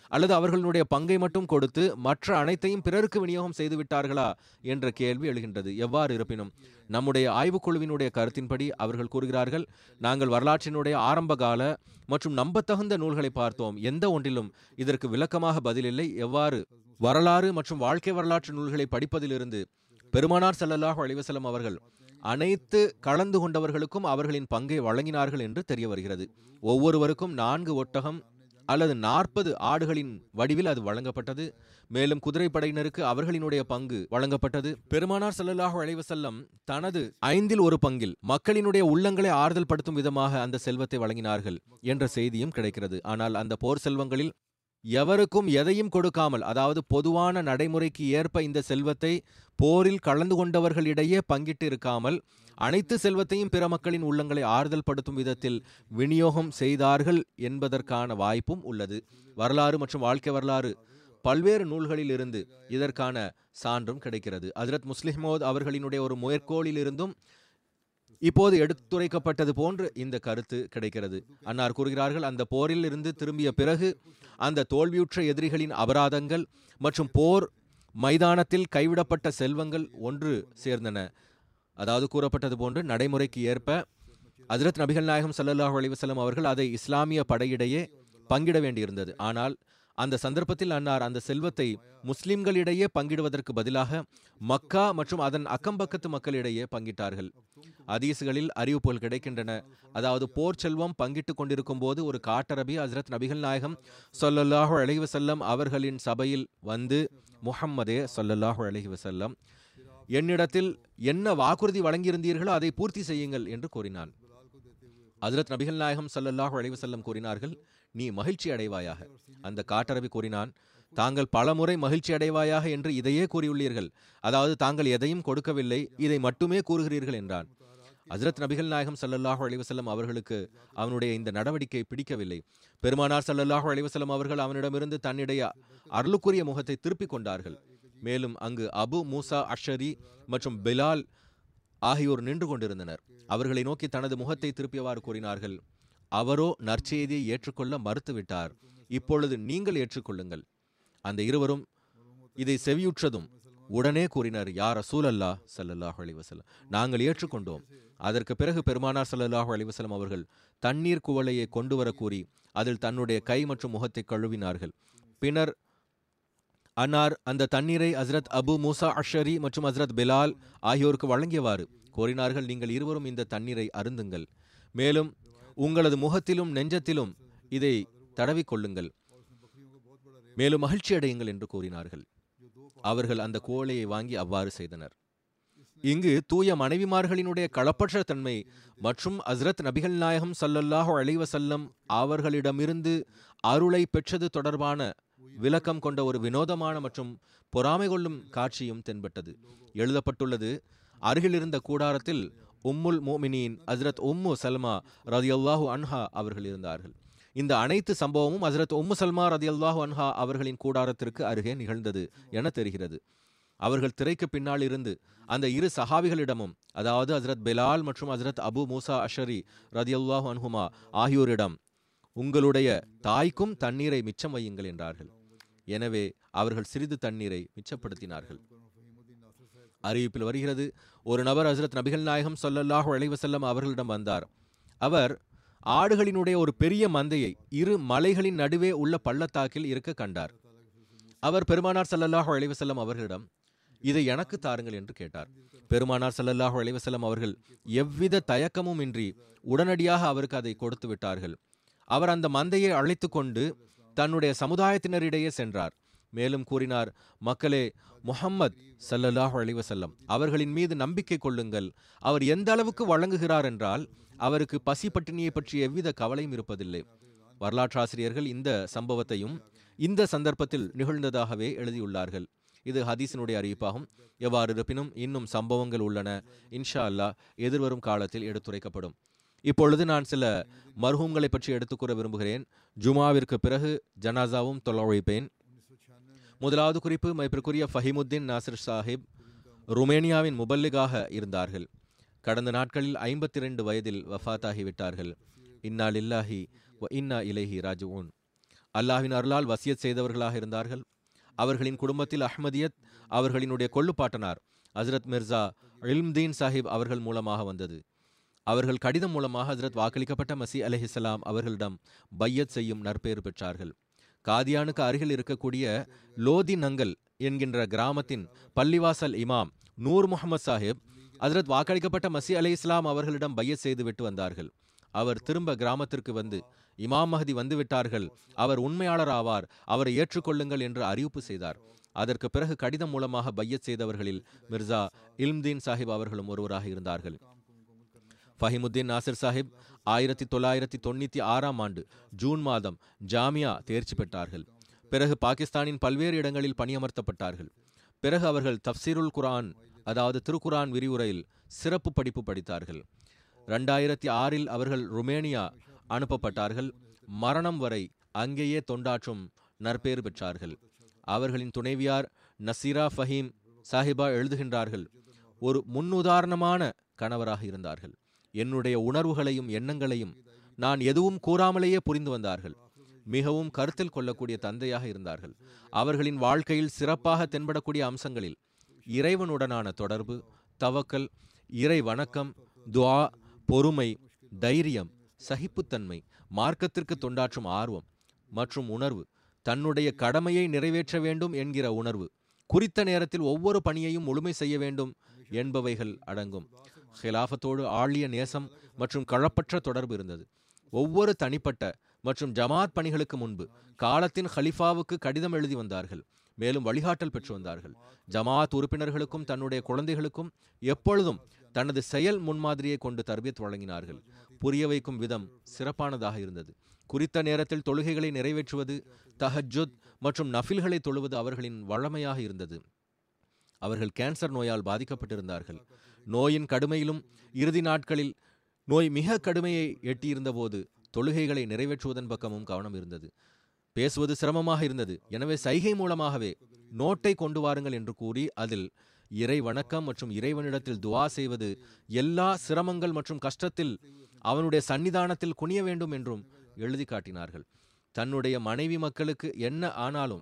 அல்லது அவர்களுடைய பங்கை மட்டும் கொடுத்து மற்ற அனைத்தையும் பிறருக்கு விநியோகம் செய்து விட்டார்களா என்ற கேள்வி எழுகின்றது எவ்வாறு இருப்பினும் நம்முடைய ஆய்வுக்குழுவினுடைய கருத்தின்படி அவர்கள் கூறுகிறார்கள் நாங்கள் வரலாற்றினுடைய ஆரம்பகால மற்றும் நம்பத்தகுந்த நூல்களை பார்த்தோம் எந்த ஒன்றிலும் இதற்கு விளக்கமாக பதிலில்லை எவ்வாறு வரலாறு மற்றும் வாழ்க்கை வரலாற்று நூல்களை படிப்பதிலிருந்து பெருமானார் ஸல்லல்லாஹு அலைஹி வஸல்லம் அவர்கள் அனைத்து கலந்து கொண்டவர்களுக்கும் அவர்களின் பங்கை வழங்கினார்கள் என்று தெரிய வருகிறது ஒவ்வொருவருக்கும் நான்கு ஒட்டகம் அல்லது நாற்பது ஆடுகளின் வடிவில் அது வழங்கப்பட்டது மேலும் குதிரைப்படையினருக்கு அவர்களினுடைய பங்கு வழங்கப்பட்டது பெருமானார் ஸல்லல்லாஹு அலைஹி வஸல்லம் தனது ஐந்தில் ஒரு பங்கில் மக்களினுடைய உள்ளங்களை ஆறுதல் படுத்தும் விதமாக அந்த செல்வத்தை வழங்கினார்கள் என்ற செய்தியும் கிடைக்கிறது ஆனால் அந்த போர் செல்வங்களில் எவருக்கும் எதையும் கொடுக்காமல் அதாவது பொதுவான நடைமுறைக்கு ஏற்ப இந்த செல்வத்தை போரில் கலந்து கொண்டவர்களிடையே பங்கிட்டு இருக்காமல் அனைத்து செல்வத்தையும் பிற மக்களின் உள்ளங்களை ஆறுதல் படுத்தும் விதத்தில் விநியோகம் செய்தார்கள் என்பதற்கான வாய்ப்பும் உள்ளது வரலாறு மற்றும் வாழ்க்கை வரலாறு பல்வேறு நூல்களில் இருந்து இதற்கான சான்றும் கிடைக்கிறது ஹஜரத் முஸ்லிமோத் அவர்களினுடைய ஒரு மேற்கோளிலிருந்தும் இப்போது எடுத்துரைக்கப்பட்டது போன்று இந்த கருத்து கிடைக்கிறது அன்னார் கூறுகிறார்கள் அந்த போரில் இருந்து திரும்பிய பிறகு அந்த தோல்வியுற்ற எதிரிகளின் அபராதங்கள் மற்றும் போர் மைதானத்தில் கைவிடப்பட்ட செல்வங்கள் ஒன்று சேர்ந்தன அதாவது கூறப்பட்டது போன்று நடைமுறைக்கு ஏற்ப ஹஜரத் நபிகள் நாயகம் ஸல்லல்லாஹு அலைஹி வஸல்லம் அவர்கள் அதை இஸ்லாமிய படையிடையே பங்கிட வேண்டியிருந்தது ஆனால் அந்த சந்தர்ப்பத்தில் அன்னார் அந்த செல்வத்தை முஸ்லிம்களிடையே பங்கிடுவதற்கு பதிலாக மக்கா மற்றும் அதன் அக்கம்பக்கத்து மக்களிடையே பங்கிட்டார்கள் அதீசுகளில் அறிவிப்புகள் கிடைக்கின்றன அதாவது போர் செல்வம் பங்கிட்டுக் கொண்டிருக்கும் போது ஒரு காட்டரபி ஹஜரத் நபிகள் நாயகம் ஸல்லல்லாஹு அலைஹி வஸல்லம் அவர்களின் சபையில் வந்து முஹம்மதே ஸல்லல்லாஹு அலைஹி வஸல்லம் என்னிடத்தில் என்ன வாக்குறுதி வழங்கியிருந்தீர்களோ அதை பூர்த்தி செய்யுங்கள் என்று கூறினான் ஹஜரத் நபிகள் நாயகம் ஸல்லல்லாஹு அலைஹி வஸல்லம் கூறினார்கள் நீ மகிழ்ச்சி அடைவாயாக அந்த காட்டரபி கூறினான் தாங்கள் பலமுறை மகிழ்ச்சி அடைவாயாக என்று இதையே கூறியுள்ளீர்கள் அதாவது தாங்கள் எதையும் கொடுக்கவில்லை இதை மட்டுமே கூறுகிறீர்கள் என்றான் ஹஜரத் நபிகள் நாயகம் ஸல்லல்லாஹு அலைஹி வஸல்லம் அவர்களுக்கு அவனுடைய இந்த நடவடிக்கை பிடிக்கவில்லை பெருமானார் ஸல்லல்லாஹு அலைஹி வஸல்லம் அவர்கள் அவனிடமிருந்து தன்னுடைய அருளுக்குரிய முகத்தை திருப்பிக் கொண்டார்கள் மேலும் அங்கு அபு மூசா அஷரி மற்றும் பிலால் ஆகியோர் நின்று கொண்டிருந்தனர் அவர்களை நோக்கி தனது முகத்தை திருப்பியவாறு கூறினார்கள் அவரோ நற்செய்தியை ஏற்றுக்கொள்ள மறுத்துவிட்டார் இப்பொழுது நீங்கள் ஏற்றுக்கொள்ளுங்கள் அந்த இருவரும் இதை செவியுற்றதும் உடனே கூறினர் யார் ரசூலல்லா ஸல்லல்லாஹு அலைஹி வஸல்லம் நாங்கள் ஏற்றுக்கொண்டோம் அதற்கு பிறகு பெருமானார் ஸல்லல்லாஹு அலைஹி வஸல்லம் அவர்கள் தண்ணீர் குவளையை கொண்டு வர கூறி அதில் தன்னுடைய கை மற்றும் முகத்தை கழுவினார்கள் பின்னர் அன்னார் அந்த தண்ணீரை ஹஸ்ரத் அபு மூசா அஷரி மற்றும் ஹஸ்ரத் பிலால் ஆகியோருக்கு வழங்கியவாறு கோரினார்கள் நீங்கள் இருவரும் இந்த தண்ணீரை அருந்துங்கள் மேலும் உங்களது முகத்திலும் நெஞ்சத்திலும் இதை தடவிக்கொள்ளுங்கள் மேலும் மகிழ்ச்சி அடையுங்கள் என்று கூறினார்கள் அவர்கள் அந்த கோழையை வாங்கி அவ்வாறு செய்தனர் இங்கு தூய மனைவிமார்களினுடைய களப்பற்ற தன்மை மற்றும் ஹஸ்ரத் நபிகள் நாயகம் ஸல்லல்லாஹு அலைஹி வஸல்லம் அவர்களிடமிருந்து அருளை பெற்றது தொடர்பான விளக்கம் கொண்ட ஒரு வினோதமான மற்றும் பொறாமை கொள்ளும் காட்சியும் தென்பட்டது எழுதப்பட்டுள்ளது அருகில் இருந்த கூடாரத்தில் உம்முல் மோமினின் ஹஸ்ரத் உம்மு சல்மா ரதியல்லாஹு அன்ஹா அவர்கள் இருந்தார்கள் இந்த அனைத்து சம்பவமும் ஹஸ்ரத் உம்மு சல்மா ரதியல்லாஹு அன்ஹா அவர்களின் கூடாரத்திற்கு அருகே நிகழ்ந்தது என தெரிகிறது அவர்கள் திரைக்கு பின்னால் இருந்து அந்த இரு சஹாபிகளிடமும் அதாவது ஹஸ்ரத் பெலால் மற்றும் ஹஸ்ரத் அபு மூசா அஷரி ரதியல்லாஹு அன்ஹுமா ஆகியோரிடம் உங்களுடைய தாய்க்கும் தண்ணீரை மிச்சம் வையுங்கள் என்றார்கள் எனவே அவர்கள் சிறிது தண்ணீரை மிச்சப்படுத்தினார்கள் அறிவிப்பில் வருகிறது ஒரு நபர் ஹசரத் நபிகள் நாயகம் ஸல்லல்லாஹு அலைஹி வஸல்லம் அவர்களிடம் வந்தார் அவர் ஆடுகளினுடைய ஒரு பெரிய மந்தையை இரு மலைகளின் நடுவே உள்ள பள்ளத்தாக்கில் இருக்க கண்டார் அவர் பெருமானார் ஸல்லல்லாஹு அலைஹி வஸல்லம் அவர்களிடம் இதை எனக்கு தாருங்கள் என்று கேட்டார் பெருமானார் ஸல்லல்லாஹு அலைஹி வஸல்லம் அவர்கள் எவ்வித தயக்கமும் இன்றி உடனடியாக அவருக்கு அதை கொடுத்து விட்டார்கள் அவர் அந்த மந்தையை அழைத்து கொண்டு தன்னுடைய சமுதாயத்தினரிடையே சென்றார் மேலும் கூறினார் மக்களே முஹம்மத் ஸல்லல்லாஹு அலைஹி வஸல்லம் அவர்களின் மீது நம்பிக்கை கொள்ளுங்கள் அவர் எந்த அளவுக்கு வழங்குகிறார் என்றால் அவருக்கு பசி பட்டினியை பற்றி எவ்வித கவலையும் இருப்பதில்லை வரலாற்றாசிரியர்கள் இந்த சம்பவத்தையும் இந்த சந்தர்ப்பத்தில் நிகழ்ந்ததாகவே எழுதியுள்ளார்கள் இது ஹதீஸினுடைய அறிவிப்பாகும் எவ்வாறு இருப்பினும் இன்னும் சம்பவங்கள் உள்ளன இன்ஷா அல்லாஹ் எதிர்வரும் காலத்தில் எடுத்துரைக்கப்படும் இப்பொழுது நான் சில மர்ஹூம்களை பற்றி எடுத்துக்கூற விரும்புகிறேன் ஜுமாவிற்கு பிறகு ஜனாசாவும் தொலைப்பேன் முதலாவது குறிப்பு மைப்பிற்குரிய ஃபஹிமுத்தீன் நாசிர் சாஹிப் ருமேனியாவின் முபல்லிகாக இருந்தார்கள் கடந்த நாட்களில் ஐம்பத்தி ரெண்டு வயதில் வஃபாத்தாகிவிட்டார்கள் இன்னா லில்லாஹி வ இன்னா இலைஹி ராஜுவோன் அல்லாஹ்வின் அருளால் வசியத் செய்தவர்களாக இருந்தார்கள் அவர்களின் குடும்பத்தில் அஹ்மதியத் அவர்களினுடைய கொள்ளுப்பாட்டனார் ஹஜரத் மிர்சா இல்ம்தீன் சாஹிப் அவர்கள் மூலமாக வந்தது அவர்கள் கடிதம் மூலமாக ஹஜரத் வாக்களிக்கப்பட்ட மசி அலிஹிஸ்லாம் அவர்களிடம் பையத் செய்யும் நற்பேறு பெற்றார்கள் காதியானுக்கு அருகில் இருக்கக்கூடிய லோதி நங்கல் என்கின்ற கிராமத்தின் பள்ளிவாசல் இமாம் நூர் முகமது சாஹிப் ஹஜரத் வாக்களிக்கப்பட்ட மசி அலி இஸ்லாம் அவர்களிடம் பையத் செய்து விட்டு வந்தார்கள் அவர் திரும்ப கிராமத்திற்கு வந்து இமாம் மஹதி வந்து விட்டார்கள் அவர் உண்மையாளர் ஆவார் அவரை ஏற்றுக்கொள்ளுங்கள் என்று அறிவிப்பு செய்தார் அதற்கு பிறகு கடிதம் மூலமாக பையத் செய்தவர்களில் மிர்சா இல்ம்தீன் சாஹிப் அவர்களும் ஒருவராக இருந்தார்கள் ஃபஹிமுத்தீன் நாசிர் சாஹிப் ஆயிரத்தி தொள்ளாயிரத்தி தொண்ணூற்றி ஆறாம் ஆண்டு ஜூன் மாதம் ஜாமியா தேர்ச்சி பெற்றார்கள் பிறகு பாகிஸ்தானின் பல்வேறு இடங்களில் பணியமர்த்தப்பட்டார்கள் பிறகு அவர்கள் தப்சீருல் குர்ஆன் அதாவது திருக்குரான் விரிவுரையில் சிறப்பு படிப்பு படித்தார்கள் ரெண்டாயிரத்தி ஆறில் அவர்கள் ருமேனியா அனுப்பப்பட்டார்கள் மரணம் வரை அங்கேயே தொண்டாற்றும் நற்பேறு பெற்றார்கள் அவர்களின் துணைவியார் நசீரா ஃபஹீம் சாஹிபா எழுதுகின்றார்கள் ஒரு முன்னுதாரணமான கணவராக இருந்தார்கள் என்னுடைய உணர்வுகளையும் எண்ணங்களையும் நான் எதுவும் கூறாமலேயே புரிந்து வந்தார்கள் மிகவும் கருத்தில் கொள்ளக்கூடிய தந்தையாக இருந்தார்கள் அவர்களின் வாழ்க்கையில் சிறப்பாக தென்படக்கூடிய அம்சங்களில் இறைவனுடனான தொடர்பு தவக்கல் இறை வணக்கம் துஆ பொறுமை தைரியம் சகிப்புத்தன்மை மார்க்கத்திற்கு தொண்டாற்றும் ஆர்வம் மற்றும் உணர்வு தன்னுடைய கடமையை நிறைவேற்ற வேண்டும் என்கிற உணர்வு குறித்த நேரத்தில் ஒவ்வொரு பணியையும் முழுமை செய்ய வேண்டும் என்பவைகள் அடங்கும் ஹிலாஃபத்தோடு ஆழிய நேசம் மற்றும் களப்பற்ற தொடர்பு இருந்தது ஒவ்வொரு தனிப்பட்ட மற்றும் ஜமாத் பணிகளுக்கு முன்பு காலத்தின் ஹலிஃபாவுக்கு கடிதம் எழுதி வந்தார்கள் மேலும் வழிகாட்டல் பெற்று வந்தார்கள் ஜமாத் உறுப்பினர்களுக்கும் தன்னுடைய குழந்தைகளுக்கும் எப்பொழுதும் தனது செயல் முன்மாதிரியை கொண்டு தர்பியத் வழங்கினார்கள் புரிய வைக்கும் விதம் சிறப்பானதாக இருந்தது குறித்த நேரத்தில் தொழுகைகளை நிறைவேற்றுவது தஹஜுத் மற்றும் நஃபில்களை தொழுவது அவர்களின் வழமையாக இருந்தது அவர்கள் கேன்சர் நோயால் பாதிக்கப்பட்டிருந்தார்கள் நோயின் கடுமையிலும் இறுதி நாட்களில் நோய் மிக கடுமையை எட்டியிருந்தபோது தொழுகைகளை நிறைவேற்றுவதன் பக்கமும் கவனம் இருந்தது பேசுவது சிரமமாக இருந்தது எனவே சைகை மூலமாகவே நோட்டை கொண்டு வாருங்கள் என்று கூறி அதில் இறை வணக்கம் மற்றும் இறைவனிடத்தில் துவா செய்வது எல்லா சிரமங்கள் மற்றும் கஷ்டத்தில் அவனுடைய சன்னிதானத்தில் குனிய வேண்டும் என்றும் எழுதி காட்டினார்கள் தன்னுடைய மனைவி மக்களுக்கு என்ன ஆனாலும்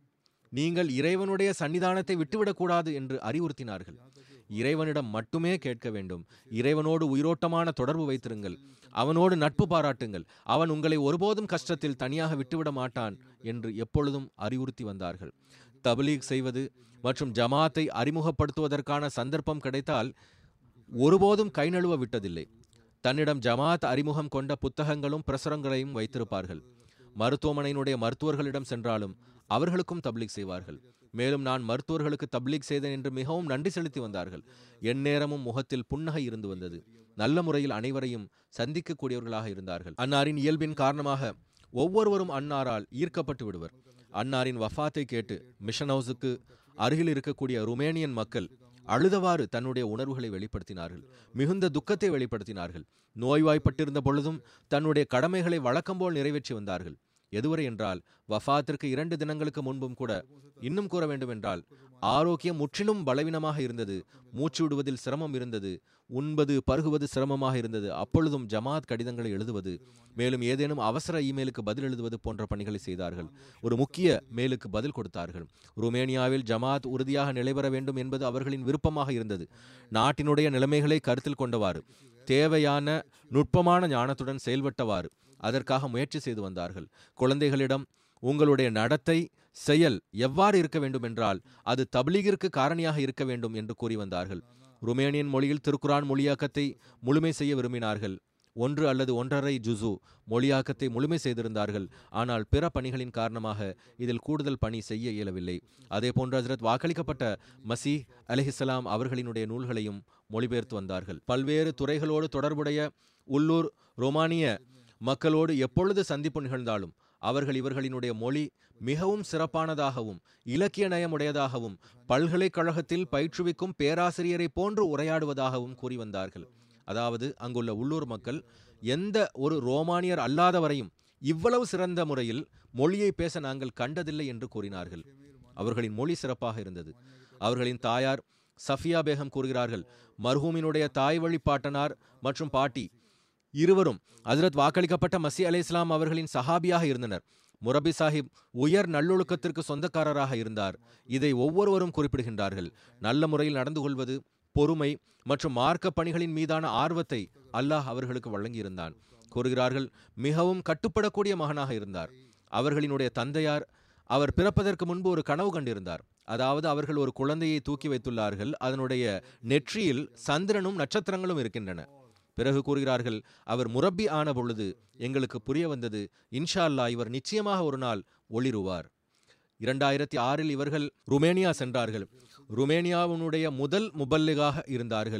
நீங்கள் இறைவனுடைய சன்னிதானத்தை விட்டுவிடக்கூடாது என்று அறிவுறுத்தினார்கள் இறைவனிடம் மட்டுமே கேட்க வேண்டும் இறைவனோடு உயிரோட்டமான தொடர்பு வைத்திருங்கள் அவனோடு நட்பு பாராட்டுங்கள் அவன் உங்களை ஒருபோதும் கஷ்டத்தில் தனியாக விட்டுவிட மாட்டான் என்று எப்பொழுதும் அறிவுறுத்தி வந்தார்கள் தபலீக் செய்வது மற்றும் ஜமாத்தை அறிமுகப்படுத்துவதற்கான சந்தர்ப்பம் கிடைத்தால் ஒருபோதும் கை நழுவ விட்டதில்லை தன்னிடம் ஜமாத் அறிமுகம் கொண்ட புத்தகங்களும் பிரசுரங்களையும் வைத்திருப்பார்கள் மருத்துவமனையினுடைய மருத்துவர்களிடம் சென்றாலும் அவர்களுக்கும் தப்லீக் செய்வார்கள் மேலும் நான் மருத்துவர்களுக்கு தப்லீக் செய்தேன் என்று மிகவும் நன்றி செலுத்தி வந்தார்கள் எந்நேரமும் முகத்தில் புன்னகை இருந்து வந்தது நல்ல முறையில் அனைவரையும் சந்திக்கக்கூடியவர்களாக இருந்தார்கள் அன்னாரின் இயல்பின் காரணமாக ஒவ்வொருவரும் அன்னாரால் ஈர்க்கப்பட்டு விடுவர் அன்னாரின் வஃபாத்தை கேட்டு மிஷன் ஹவுஸுக்கு அருகில் இருக்கக்கூடிய ருமேனியன் மக்கள் அழுதவாறு தன்னுடைய உணர்வுகளை வெளிப்படுத்தினார்கள் மிகுந்த துக்கத்தை வெளிப்படுத்தினார்கள் நோய்வாய்ப்பட்டிருந்த பொழுதும் தன்னுடைய கடமைகளை வழக்கம்போல் நிறைவேற்றி வந்தார்கள் எதுவரை என்றால் வஃபாத்திற்கு இரண்டு தினங்களுக்கு முன்பும் கூட இன்னும் கூற வேண்டும் என்றால் ஆரோக்கியம் முற்றிலும் பலவீனமாக இருந்தது மூச்சு விடுவதில் சிரமம் இருந்தது உண்பது பருகுவது சிரமமாக இருந்தது அப்பொழுதும் ஜமாத் கடிதங்களை எழுதுவது மேலும் ஏதேனும் அவசர இமெயிலுக்கு பதில் எழுதுவது போன்ற பணிகளை செய்தார்கள் ஒரு முக்கிய மெயிலுக்கு பதில் கொடுத்தார்கள் ருமேனியாவில் ஜமாத் உறுதியாக நிலைபெற வேண்டும் என்பது அவர்களின் விருப்பமாக இருந்தது நாட்டினுடைய நிலைமைகளை கருத்தில் கொண்டவாறு தேவையான நுட்பமான ஞானத்துடன் செயல்பட்டவாறு அதற்காக முயற்சி செய்து வந்தார்கள் குழந்தைகளிடம் உங்களுடைய நடத்தை செயல் எவ்வாறு இருக்க வேண்டும் என்றால் அது தப்லீகிற்கு காரணியாக இருக்க வேண்டும் என்று கூறி வந்தார்கள் ருமேனியன் மொழியில் திருக்குரான் மொழியாக்கத்தை முழுமை செய்ய விரும்பினார்கள் ஒன்று அல்லது ஒன்றரை ஜுசு மொழியாக்கத்தை முழுமை செய்திருந்தார்கள் ஆனால் பிற பணிகளின் காரணமாக இதில் கூடுதல் பணி செய்ய இயலவில்லை அதே போன்று ஹசரத் வாக்களிக்கப்பட்ட மசீஹ் அலிஹிஸ்லாம் அவர்களினுடைய நூல்களையும் மொழிபெயர்த்து வந்தார்கள் பல்வேறு துறைகளோடு தொடர்புடைய உள்ளூர் ரோமானிய மக்களோடு எப்பொழுது சந்திப்பு நிகழ்ந்தாலும் அவர்கள் இவர்களினுடைய மொழி மிகவும் சிறப்பானதாகவும் இலக்கிய நயமுடையதாகவும் பல்கலைக்கழகத்தில் பயிற்றுவிக்கும் பேராசிரியரை போன்று உரையாடுவதாகவும் கூறி வந்தார்கள் அதாவது அங்குள்ள உள்ளூர் மக்கள் எந்த ஒரு ரோமானியர் அல்லாதவரையும் இவ்வளவு சிறந்த முறையில் மொழியை பேச நாங்கள் கண்டதில்லை என்று கூறினார்கள் அவர்களின் மொழி சிறப்பாக இருந்தது அவர்களின் தாயார் சஃபியா பேகம் கூறுகிறார்கள் மர்ஹூமினுடைய தாய் வழி பாட்டனார் மற்றும் பாட்டி இருவரும் ஹஜரத் வாக்களிக்கப்பட்ட மசி அலை இஸ்லாம் அவர்களின் சஹாபியாக இருந்தனர் முரபி சாஹிப் உயர் நல்லொழுக்கத்திற்கு சொந்தக்காரராக இருந்தார் இதை ஒவ்வொருவரும் குறிப்பிடுகின்றார்கள் நல்ல முறையில் நடந்து கொள்வது பொறுமை மற்றும் மார்க்க பணிகளின் மீதான ஆர்வத்தை அல்லாஹ் அவர்களுக்கு வழங்கியிருந்தான் கூறுகிறார்கள் மிகவும் கட்டுப்படக்கூடிய மகனாக இருந்தார் அவர்களினுடைய தந்தையார் அவர் பிறப்பதற்கு முன்பு ஒரு கனவு கண்டிருந்தார் அதாவது அவர்கள் ஒரு குழந்தையை தூக்கி வைத்துள்ளார்கள் அதனுடைய நெற்றியில் சந்திரனும் நட்சத்திரங்களும் இருக்கின்றன பிறகு கூறுகிறார்கள் அவர் முரப்பி ஆன பொழுது எங்களுக்கு புரிய வந்தது இன்ஷா அல்லாஹ் இவர் நிச்சயமாக ஒரு நாள் ஒளிருவார் இரண்டாயிரத்தி ஆறில் இவர்கள் ருமேனியா சென்றார்கள் ருமேனியாவினுடைய முதல் முபல்லிகாக இருந்தார்கள்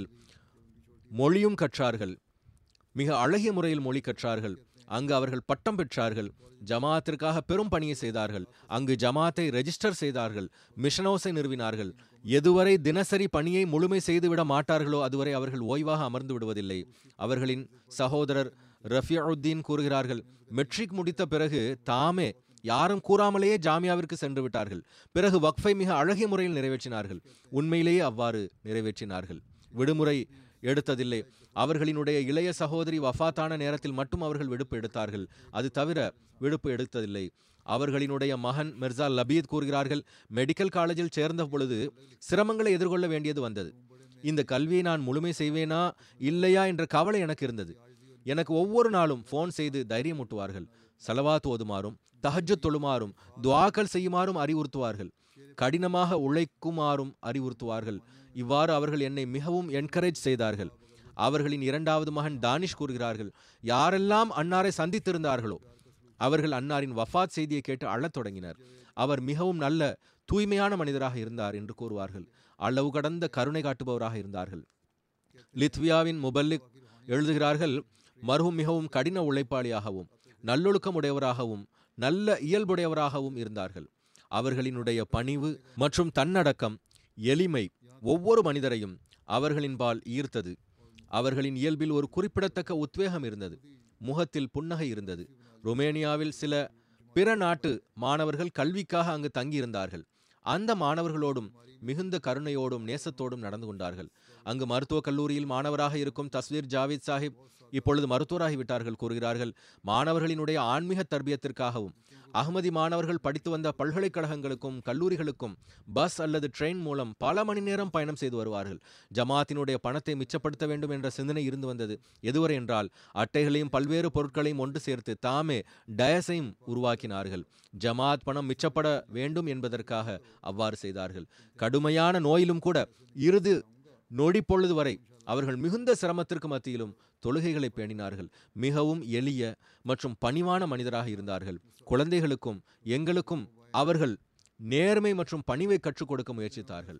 மொழியும் கற்றார்கள் மிக அழகிய முறையில் மொழி கற்றார்கள் அங்கு அவர்கள் பட்டம் பெற்றார்கள் ஜமாத்திற்காக பெரும் பணியை செய்தார்கள் அங்கு ஜமாத்தை ரெஜிஸ்டர் செய்தார்கள் மிஷனோஸை நிறுவினார்கள் எதுவரை தினசரி பணியை முழுமை செய்துவிட மாட்டார்களோ அதுவரை அவர்கள் ஓய்வாக அமர்ந்து விடுவதில்லை அவர்களின் சகோதரர் ரஃபியுத்தீன் கூறுகிறார்கள் மெட்ரிக் முடித்த பிறகு தாமே யாரும் கூறாமலேயே ஜாமியாவிற்கு சென்று விட்டார்கள் பிறகு வக்ஃபை மிக அழகிய முறையில் நிறைவேற்றினார்கள் உண்மையிலேயே அவ்வாறு நிறைவேற்றினார்கள் விடுமுறை எடுத்ததில்லை அவர்களினுடைய இளைய சகோதரி வஃபாத்தான நேரத்தில் மட்டும் அவர்கள் விடுப்பு எடுத்தார்கள் அது தவிர விடுப்பு எடுத்ததில்லை அவர்களினுடைய மகன் மிர்சா லபீத் கூறுகிறார்கள் மெடிக்கல் காலேஜில் சேர்ந்த பொழுது சிரமங்களை எதிர்கொள்ள வேண்டியது வந்தது இந்த கல்வியை நான் முழுமை செய்வேனா இல்லையா என்ற கவலை எனக்கு இருந்தது எனக்கு ஒவ்வொரு நாளும் ஃபோன் செய்து தைரியமூட்டுவார்கள் சலவாத் ஓதுமாறும் தஹஜ்ஜத் தொழுமாறும் துவாக்கள் செய்யுமாறும் அறிவுறுத்துவார்கள் கடினமாக உழைக்குமாறும் அறிவுறுத்துவார்கள் இவ்வாறு அவர்கள் என்னை மிகவும் என்கரேஜ் செய்தார்கள் அவர்களின் இரண்டாவது மகன் தானிஷ் கூறுகிறார்கள் யாரெல்லாம் அன்னாரை சந்தித்திருந்தார்களோ அவர்கள் அன்னாரின் வஃபாத் செய்தியை கேட்டு அழத் தொடங்கினர் அவர் மிகவும் நல்ல தூய்மையான மனிதராக இருந்தார் என்று கூறுவார்கள் அளவு கடந்த கருணை காட்டுபவராக இருந்தார்கள் லித்வியாவின் முபல்லிக் எழுதுகிறார்கள் மருகும் மிகவும் கடின உழைப்பாளியாகவும் நல்லொழுக்கம் உடையவராகவும் நல்ல இயல்புடையவராகவும் இருந்தார்கள் அவர்களினுடைய பணிவு மற்றும் தன்னடக்கம் எளிமை ஒவ்வொரு மனிதரையும் அவர்களின்பால் ஈர்த்தது அவர்களின் இயல்பில் ஒரு குறிப்பிடத்தக்க உத்வேகம் இருந்தது முகத்தில் புன்னகை இருந்தது ருமேனியாவில் சில பிற நாட்டு மாணவர்கள் கல்விக்காக அங்கு தங்கியிருந்தார்கள் அந்த மாணவர்களோடும் மிகுந்த கருணையோடும் நேசத்தோடும் நடந்து கொண்டார்கள் அங்கு மருத்துவக் கல்லூரியில் மாணவராக இருக்கும் தஸ்வீர் ஜாவித் சாஹிப் இப்பொழுது மருத்துவராகிவிட்டார்கள் கூறுகிறார்கள் மாணவர்களினுடைய ஆன்மீக தர்பியத்திற்காகவும் அகமதி மாணவர்கள் படித்து வந்த பல்கலைக்கழகங்களுக்கும் கல்லூரிகளுக்கும் பஸ் அல்லது ட்ரெயின் மூலம் பல மணி நேரம் பயணம் செய்து வருவார்கள் ஜமாத்தினுடைய பணத்தை மிச்சப்படுத்த வேண்டும் என்ற சிந்தனை இருந்து வந்தது எதுவரை என்றால் அட்டைகளையும் பல்வேறு பொருட்களையும் ஒன்று சேர்த்து தாமே டயஸையும் உருவாக்கினார்கள் ஜமாத் பணம் மிச்சப்பட வேண்டும் என்பதற்காக அவ்வாறு செய்தார்கள் கடுமையான நோயிலும் கூட இறுதி நொடி பொழுது வரை அவர்கள் மிகுந்த சிரமத்திற்கு மத்தியிலும் தொழுகைகளை பேணினார்கள் மிகவும் எளிய மற்றும் பணிவான மனிதராக இருந்தார்கள் குழந்தைகளுக்கும் எங்களுக்கும் அவர்கள் நேர்மை மற்றும் பணிவை கற்றுக் கொடுக்க முயற்சித்தார்கள்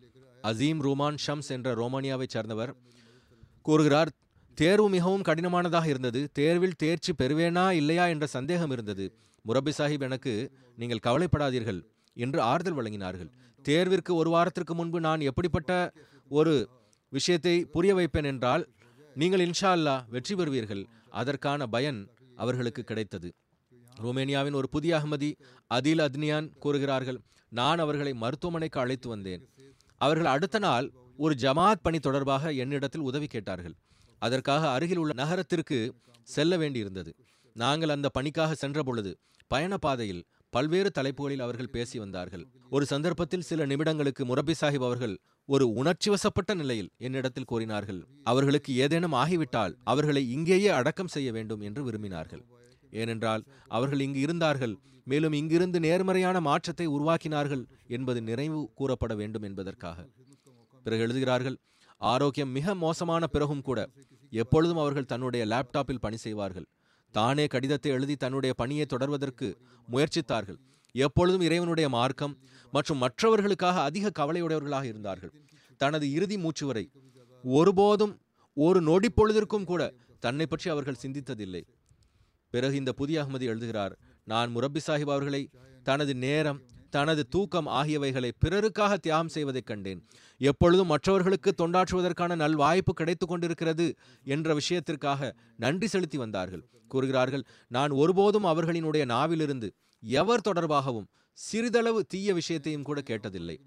அசீம் ரூமான் ஷம்ஸ் என்ற ரோமானியாவைச் சேர்ந்தவர் கூறுகிறார் தேர்வு மிகவும் கடினமானதாக இருந்தது தேர்வில் தேர்ச்சி பெறுவேனா இல்லையா என்ற சந்தேகம் இருந்தது முரபி சாஹிப் எனக்கு நீங்கள் கவலைப்படாதீர்கள் என்று ஆறுதல் வழங்கினார்கள் தேர்விற்கு ஒரு வாரத்திற்கு முன்பு நான் எப்படிப்பட்ட ஒரு விஷயத்தை புரிய வைப்பேன் என்றால் நீங்கள் இன்ஷா அல்லாஹ் வெற்றி பெறுவீர்கள் அதற்கான பயன் அவர்களுக்கு கிடைத்தது ருமேனியாவின் ஒரு புதிய அகமதி அதில் அத்னியான் கூறுகிறார்கள் நான் அவர்களை மருத்துவமனைக்கு அழைத்து வந்தேன் அவர்கள் அடுத்த நாள் ஒரு ஜமாத் பணி தொடர்பாக என்னிடத்தில் உதவி கேட்டார்கள் அதற்காக அருகில் உள்ள நகரத்திற்கு செல்ல வேண்டியிருந்தது நாங்கள் அந்த பணிக்காக சென்ற பொழுது பயண பாதையில் பல்வேறு தலைப்புகளில் அவர்கள் பேசி வந்தார்கள் ஒரு சந்தர்ப்பத்தில் சில நிமிடங்களுக்கு முரபி சாஹிப் அவர்கள் ஒரு உணர்ச்சி வசப்பட்ட நிலையில் என்னிடத்தில் கூறினார்கள் அவர்களுக்கு ஏதேனும் ஆகிவிட்டால் அவர்களை இங்கேயே அடக்கம் செய்ய வேண்டும் என்று விரும்பினார்கள் ஏனென்றால் அவர்கள் இங்கு இருந்தார்கள் மேலும் இங்கிருந்து நேர்மறையான மாற்றத்தை உருவாக்கினார்கள் என்பது நினைவு கூறப்பட வேண்டும் என்பதற்காக பிறகு எழுதுகிறார்கள் ஆரோக்கியம் மிக மோசமான பிறகும் கூட எப்பொழுதும் அவர்கள் தன்னுடைய லேப்டாப்பில் பணி செய்வார்கள் தானே கடிதத்தை எழுதி தன்னுடைய பணியை தொடர்வதற்கு முயற்சித்தார்கள் எப்பொழுதும் இறைவனுடைய மார்க்கம் மற்றும் மற்றவர்களுக்காக அதிக கவலையுடையவர்களாக இருந்தார்கள் தனது இறுதி மூச்சு வரை ஒருபோதும் ஒரு நொடி பொழுதிற்கும் கூட தன்னை பற்றி அவர்கள் சிந்தித்ததில்லை பிறகு இந்த புதிய அகமதி எழுதுகிறார் நான் முரப்பி சாஹிப் அவர்களை தனது நேரம் தனது தூக்கம் ஆகியவைகளை பிறருக்காக தியாகம் செய்வதைக் கண்டேன் எப்பொழுதும் மற்றவர்களுக்கு தொண்டாற்றுவதற்கான நல் வாய்ப்பு கிடைத்து கொண்டிருக்கிறது என்ற விஷயத்திற்காக நன்றி செலுத்தி வந்தார்கள் கூறுகிறார்கள் நான் ஒருபோதும் அவர்களினுடைய நாவிலிருந்து எவர் தொடர்பாகவும் சிறிதளவு தீய விஷயத்தையும் கூட கேட்டதில்லை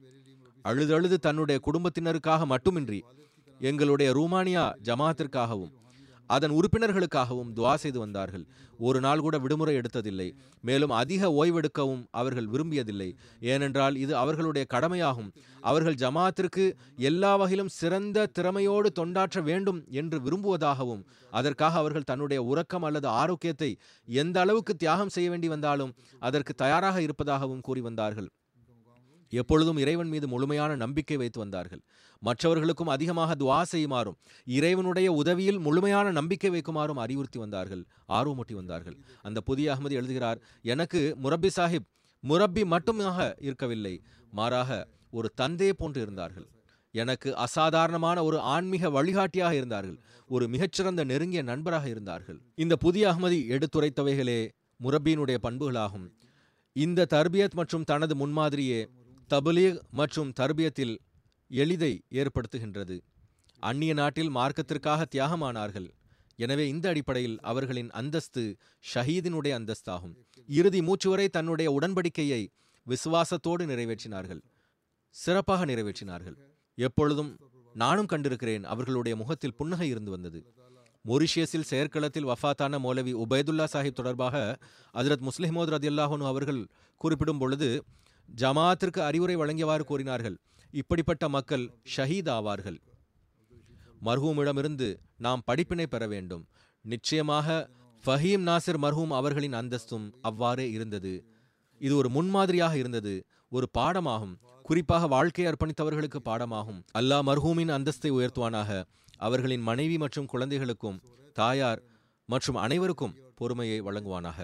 அழுதழுது தன்னுடைய குடும்பத்தினருக்காக மட்டுமின்றி எங்களுடைய ரூமானியா ஜமாத்திற்காகவும் அதன் உறுப்பினர்களுக்காகவும் துவா செய்து வந்தார்கள் ஒரு நாள் கூட விடுமுறை எடுத்ததில்லை மேலும் அதிக ஓய்வெடுக்கவும் அவர்கள் விரும்பியதில்லை ஏனென்றால் இது அவர்களுடைய கடமையாகும் அவர்கள் ஜமாத்திற்கு எல்லா வகையிலும் சிறந்த திறமையோடு தொண்டாற்ற வேண்டும் என்று விரும்புவதாகவும் அதற்காக அவர்கள் தன்னுடைய உறக்கம் அல்லது ஆரோக்கியத்தை எந்த அளவுக்கு தியாகம் செய்ய வேண்டி வந்தாலும் அதற்கு தயாராக இருப்பதாகவும் கூறி வந்தார்கள் எப்பொழுதும் இறைவன் மீது முழுமையான நம்பிக்கை வைத்து வந்தார்கள் மற்றவர்களுக்கும் அதிகமாக துவா செய்யுமாறும் இறைவனுடைய உதவியில் முழுமையான நம்பிக்கை வைக்குமாறும் அறிவுறுத்தி வந்தார்கள் ஆர்வமூட்டி வந்தார்கள் அந்த புதிய அகமது எழுதுகிறார் எனக்கு முரப்பி சாஹிப் முரப்பி மட்டுமாக இருக்கவில்லை மாறாக ஒரு தந்தையை போன்று இருந்தார்கள் எனக்கு அசாதாரணமான ஒரு ஆன்மீக வழிகாட்டியாக இருந்தார்கள் ஒரு மிகச்சிறந்த நெருங்கிய நண்பராக இருந்தார்கள் இந்த புதிய அகமதி எடுத்துரைத்தவைகளே முரப்பியினுடைய பண்புகளாகும் இந்த தர்பியத் மற்றும் தனது முன்மாதிரியே தபலீக் மற்றும் தர்பியத்தில் எளிதை ஏற்படுத்துகின்றது அந்நிய நாட்டில் மார்க்கத்திற்காக தியாகமானார்கள் எனவே இந்த அடிப்படையில் அவர்களின் அந்தஸ்து ஷஹீதினுடைய அந்தஸ்தாகும் இறுதி மூச்சு வரை தன்னுடைய உடன்படிக்கையை விசுவாசத்தோடு நிறைவேற்றினார்கள் சிறப்பாக நிறைவேற்றினார்கள் எப்பொழுதும் நானும் கண்டிருக்கிறேன் அவர்களுடைய முகத்தில் புன்னகை இருந்து வந்தது மொரிஷியஸில் செயற்களத்தில் வஃபாத்தான மௌலவி உபைதுல்லா சாஹிப் தொடர்பாக ஹஜரத் முஸ்லிமோத் ரதியுல்லாஹனு அவர்கள் குறிப்பிடும் பொழுது ஜமாத்திற்கு அறிவுரை வழங்கியவாறு கூறினார்கள் இப்படிப்பட்ட மக்கள் ஷஹீத் ஆவார்கள் மர்ஹூமிடமிருந்து நாம் படிப்பினை பெற வேண்டும் நிச்சயமாக ஃபஹீம் நாசிர் மர்ஹூம் அவர்களின் அந்தஸ்தும் அவ்வாறே இருந்தது இது ஒரு முன்மாதிரியாக இருந்தது ஒரு பாடமாகும் குறிப்பாக வாழ்க்கை அர்ப்பணித்தவர்களுக்கு பாடமாகும் அல்லாஹ் மர்ஹூமின் அந்தஸ்தை உயர்த்துவானாக அவர்களின் மனைவி மற்றும் குழந்தைகளுக்கும் தாயார் மற்றும் அனைவருக்கும் பொறுமையை வழங்குவானாக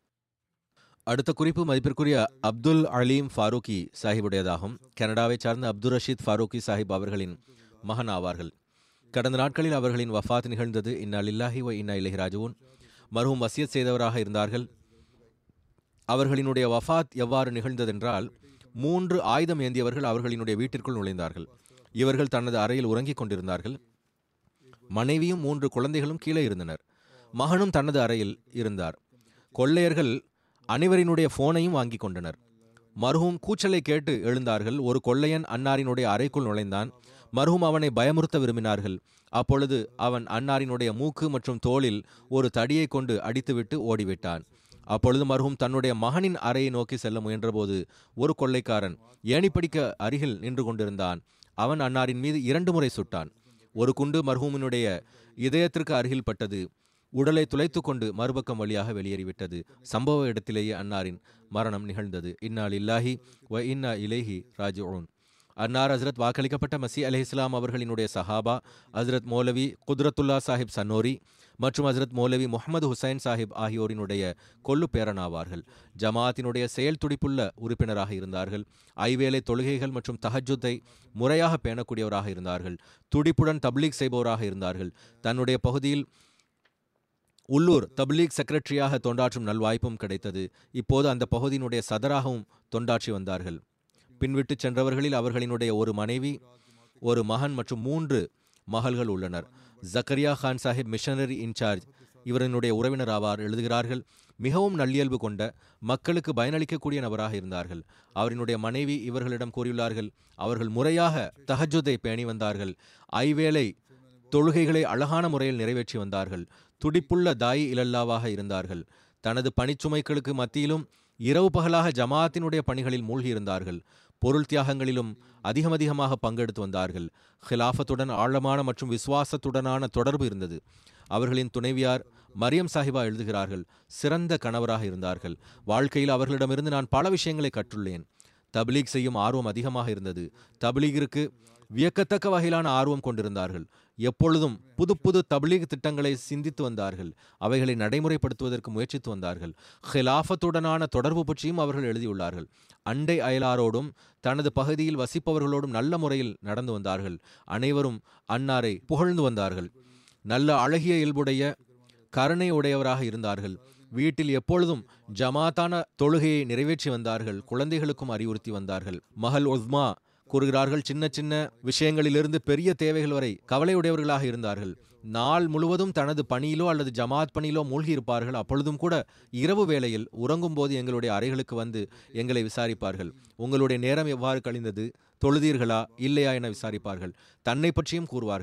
அடுத்த குறிப்பு மதிப்பிற்குரிய அப்துல் அலீம் ஃபாரூக்கி சாஹிபுடையதாகும் கனடாவை சார்ந்த அப்துல் ரஷீத் ஃபாரூக்கி சாஹிப் அவர்களின் மகன் ஆவார்கள் கடந்த நாட்களில் அவர்களின் வஃபாத் நிகழ்ந்தது இன்னா லில்லாஹி வ இன்னா இலஹி ராஜுவன் மருகும் வசியத் செய்தவராக இருந்தார்கள் அவர்களினுடைய வஃபாத் எவ்வாறு நிகழ்ந்ததென்றால் மூன்று ஆயுதம் ஏந்தியவர்கள் அவர்களினுடைய வீட்டிற்குள் நுழைந்தார்கள் இவர்கள் தனது அறையில் உறங்கிக் கொண்டிருந்தார்கள் மனைவியும் மூன்று குழந்தைகளும் கீழே இருந்தனர் மகனும் தனது அறையில் இருந்தார் கொள்ளையர்கள் அனைவரினுடைய போனையும் வாங்கி கொண்டனர் மருகும் கூச்சலை கேட்டு எழுந்தார்கள் ஒரு கொள்ளையன் அன்னாரினுடைய அறைக்குள் நுழைந்தான் மருகும் அவனை பயமுறுத்த விரும்பினார்கள் அப்பொழுது அவன் அன்னாரினுடைய மூக்கு மற்றும் தோளில் ஒரு தடியை கொண்டு அடித்துவிட்டு ஓடிவிட்டான் அப்பொழுது மருகும் தன்னுடைய மகனின் அறையை நோக்கி செல்ல முயன்றபோது ஒரு கொள்ளைக்காரன் ஏணிப்படிக்க அருகில் நின்று கொண்டிருந்தான் அவன் அன்னாரின் மீது இரண்டு முறை சுட்டான் ஒரு குண்டு மர்ஹூமினுடைய இதயத்திற்கு அருகில் பட்டது உடலை துளைத்து கொண்டு மறுபக்கம் வழியாக வெளியேறிவிட்டது சம்பவ இடத்திலேயே அன்னாரின் மரணம் நிகழ்ந்தது இன்னால் இல்லாஹி வ இன்னா இலேஹி ராஜுன் அன்னார் ஹசரத் வாக்களிக்கப்பட்ட மசி அலி இஸ்லாம் அவர்களினுடைய சஹாபா ஹசரத் மௌலவி குத்ரத்துல்லா சாஹிப் சன்னோரி மற்றும் ஹசரத் மௌலவி முகமது ஹுசைன் சாஹிப் ஆகியோரினுடைய கொல்லு பேரனாவார்கள் ஜமாத்தினுடைய செயல் துடிப்புள்ள உறுப்பினராக இருந்தார்கள் ஐவேளை தொழுகைகள் மற்றும் தஹஜுத்தை முறையாக பேணக்கூடியவராக இருந்தார்கள் துடிப்புடன் தப்லீக் செய்பவராக இருந்தார்கள் தன்னுடைய பகுதியில் உள்ளூர் தப்லீக் செக்ரட்டரியாக தொண்டாற்றும் நல்வாய்ப்பும் கிடைத்தது இப்போது அந்த பகுதியினுடைய சதராகவும் தொண்டாற்றி வந்தார்கள் பின்விட்டு சென்றவர்களில் அவர்களினுடைய ஒரு மனைவி ஒரு மகன் மற்றும் மூன்று மகள்கள் உள்ளனர் ஜக்கரியா கான் சாஹிப் மிஷனரி இன்சார்ஜ் இவரினுடைய உறவினர் ஆவார் எழுதுகிறார்கள் மிகவும் நல்லியல்பு கொண்ட மக்களுக்கு பயனளிக்கக்கூடிய நபராக இருந்தார்கள் அவரினுடைய மனைவி இவர்களிடம் கூறியுள்ளார்கள் அவர்கள் முறையாக தஹஜுதை பேணி வந்தார்கள் ஐவேளை தொழுகைகளை அழகான முறையில் நிறைவேற்றி வந்தார்கள் துடிப்புள்ள தாய் இலல்லாவாக இருந்தார்கள் தனது பணிச்சுமைகளுக்கு மத்தியிலும் இரவு பகலாக ஜமாத்தினுடைய பணிகளில் மூழ்கியிருந்தார்கள் பொருள் தியாகங்களிலும் அதிகம் அதிகமாக பங்கெடுத்து வந்தார்கள் ஹிலாஃபத்துடன் ஆழமான மற்றும் விசுவாசத்துடனான தொடர்பு இருந்தது அவர்களின் துணைவியார் மரியம் சாஹிபா எழுதுகிறார்கள் சிறந்த கணவராக இருந்தார்கள் வாழ்க்கையில் அவர்களிடமிருந்து நான் பல விஷயங்களை கற்றுள்ளேன் தப்லீக் செய்யும் ஆர்வம் அதிகமாக இருந்தது தப்லீகிற்கு வியக்கத்தக்க வகையிலான ஆர்வம் கொண்டிருந்தார்கள் எப்பொழுதும் புது புது தப்லீக் திட்டங்களை சிந்தித்து வந்தார்கள் அவைகளை நடைமுறைப்படுத்துவதற்கு முயற்சித்து வந்தார்கள் ஹிலாஃபத்துடனான தொடர்பு பற்றியும் அவர்கள் எழுதியுள்ளார்கள் அண்டை அயலாரோடும் தனது பகுதியில் வசிப்பவர்களோடும் நல்ல முறையில் நடந்து வந்தார்கள் அனைவரும் அன்னாரை புகழ்ந்து வந்தார்கள் நல்ல அழகிய இயல்புடைய கருணை உடையவராக இருந்தார்கள் வீட்டில் எப்பொழுதும் ஜமாத்தான தொழுகையை நிறைவேற்றி வந்தார்கள் குழந்தைகளுக்கும் அறிவுறுத்தி வந்தார்கள் மகள் ஒஸ்மா கூறுகிறார்கள் சின்ன சின்ன விஷயங்களிலிருந்து பெரிய தேவைகள் வரை கவலையுடையவர்களாக இருந்தார்கள் நாள் முழுவதும் தனது பணியிலோ அல்லது ஜமாத் பணியிலோ மூழ்கி இருப்பார்கள் அப்பொழுதும் கூட இரவு வேளையில் உறங்கும் போது எங்களுடைய அறைகளுக்கு வந்து எங்களை விசாரிப்பார்கள் உங்களுடைய நேரம் எவ்வாறு கழிந்தது தொழுதீர்களா இல்லையா என விசாரிப்பார்கள் தன்னை பற்றியும் கூறுவார்கள்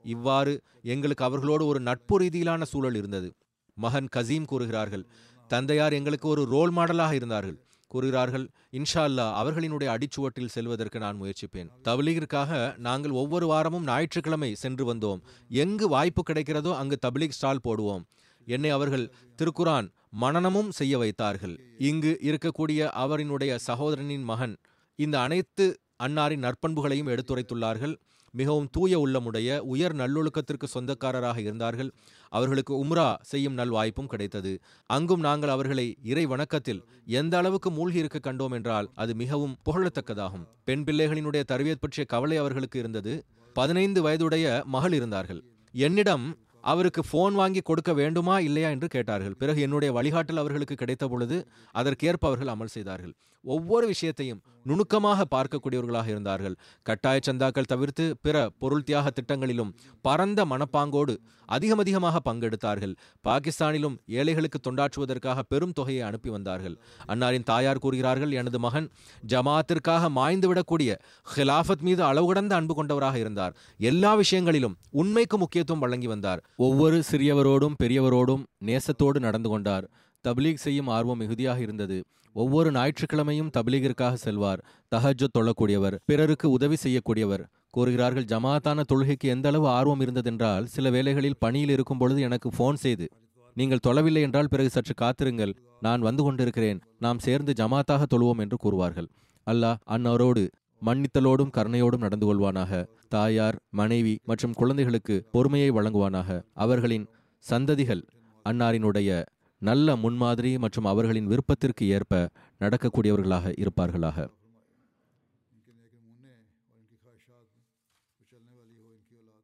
இவ்வாறு எங்களுக்கு அவர்களோடு ஒரு நட்பு ரீதியிலான சூழல் இருந்தது மகன் கசீம் கூறுகிறார்கள் தந்தையார் எங்களுக்கு ஒரு ரோல் மாடலாக இருந்தார்கள் கூறுகிறார்கள் இன்ஷா அல்லாஹ் அவர்களினுடைய அடிச்சுவட்டில் செல்வதற்கு நான் முயற்சிப்பேன் தப்லீகிற்காக நாங்கள் ஒவ்வொரு வாரமும் ஞாயிற்றுக்கிழமை சென்று வந்தோம் எங்கு வாய்ப்பு கிடைக்கிறதோ அங்கு தப்லீக் ஸ்டால் போடுவோம் என்னை அவர்கள் திருக்குரான் மனனமும் செய்ய வைத்தார்கள் இங்கு இருக்கக்கூடிய அவரினுடைய சகோதரனின் மகன் இந்த அனைத்து அன்னாரின் நற்பண்புகளையும் எடுத்துரைத்துள்ளார்கள் மிகவும் தூய உள்ளமுடைய உயர் நல்லொழுக்கத்திற்கு சொந்தக்காரராக இருந்தார்கள் அவர்களுக்கு உம்ரா செய்யும் நல்வாய்ப்பும் கிடைத்தது அங்கும் நாங்கள் அவர்களை இறை வணக்கத்தில் எந்த அளவுக்கு மூழ்கி இருக்க கண்டோம் என்றால் அது மிகவும் புகழத்தக்கதாகும் பெண் பிள்ளைகளினுடைய தருவியத் பற்றிய கவலை அவர்களுக்கு இருந்தது பதினைந்து வயதுடைய மகள் இருந்தார்கள் என்னிடம் அவருக்கு ஃபோன் வாங்கி கொடுக்க வேண்டுமா இல்லையா என்று கேட்டார்கள் பிறகு என்னுடைய வழிகாட்டல் அவர்களுக்கு கிடைத்த பொழுது அதற்கேற்ப அவர்கள் அமல் செய்தார்கள் ஒவ்வொரு விஷயத்தையும் நுணுக்கமாக பார்க்கக்கூடியவர்களாக இருந்தார்கள் கட்டாய சந்தாக்கள் தவிர்த்து பிற பொருள் தியாக திட்டங்களிலும் பரந்த மனப்பாங்கோடு அதிகம் அதிகமாக பங்கெடுத்தார்கள் பாகிஸ்தானிலும் ஏழைகளுக்கு தொண்டாற்றுவதற்காக பெரும் தொகையை அனுப்பி வந்தார்கள் அன்னாரின் தாயார் கூறுகிறார்கள் எனது மகன் ஜமாத்திற்காக மாய்ந்துவிடக்கூடிய ஹிலாஃபத் மீது அளவு கடந்த அன்பு கொண்டவராக இருந்தார் எல்லா விஷயங்களிலும் உண்மைக்கு முக்கியத்துவம் வழங்கி வந்தார் ஒவ்வொரு சிறியவரோடும் பெரியவரோடும் நேசத்தோடு நடந்து கொண்டார் தப்லீக் செய்யும் ஆர்வம் மிகுதியாக இருந்தது ஒவ்வொரு ஞாயிற்றுக்கிழமையும் தப்லீகிற்காக செல்வார் தஹஜ்ஜத் தொழக்கூடியவர் பிறருக்கு உதவி செய்யக்கூடியவர் கூறுகிறார்கள் ஜமாத்தான தொழுகைக்கு எந்த அளவு ஆர்வம் இருந்ததென்றால் சில வேளைகளில் பணியில் இருக்கும் பொழுது எனக்கு ஃபோன் செய்து நீங்கள் தொழவில்லை என்றால் பிறகு சற்று காத்திருங்கள் நான் வந்து கொண்டிருக்கிறேன் நாம் சேர்ந்து ஜமாத்தாக தொழுவோம் என்று கூறுவார்கள் அல்லாஹ் அன்னவரோடு மன்னித்தலோடும் கருணையோடும் நடந்து கொள்வானாக தாயார் மனைவி மற்றும் குழந்தைகளுக்கு பொறுமையை வழங்குவானாக அவர்களின் சந்ததிகள் அன்னாரினுடைய நல்ல முன்மாதிரி மற்றும் அவர்களின் விருப்பத்திற்கு ஏற்ப நடக்கக்கூடியவர்களாக இருப்பார்களாக इनके नेक नमूने और इनकी ख्वाहिशात को चलने वाली हो इनकी औलाद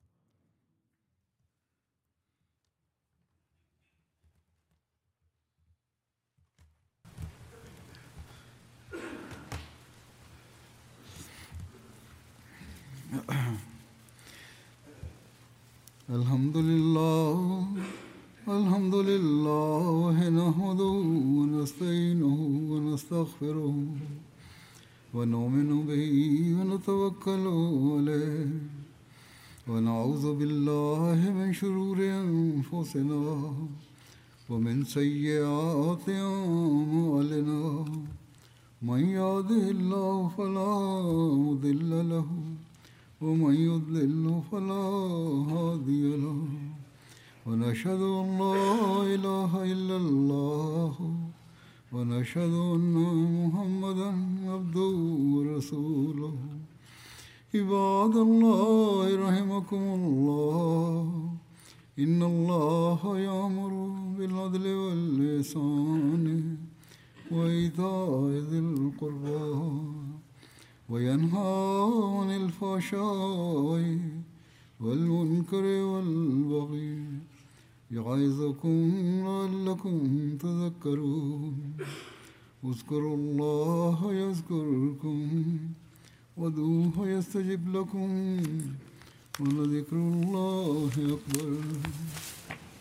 الحمد لله الحمد لله نحمده ونستعينه ونستغفره ونؤمن به ونتوكل عليه ونعوذ بالله من شرور أنفسنا ومن سيئات أعمالنا من يهده الله فلا مضل له ومن يضلل فلا هادي له ونشهد أن لا إله إلا الله ونشهد أن محمدا عبده ورسوله عباد الله رحمكم الله إن الله يأمر بالعدل والإحسان وإيتاء ذي القربى وينهى عن الفحشاء والمنكر والبغي يعظكم لعلكم تذكرون اذكروا الله يذكركم ودوه يستجب لكم ولذكر الله أكبر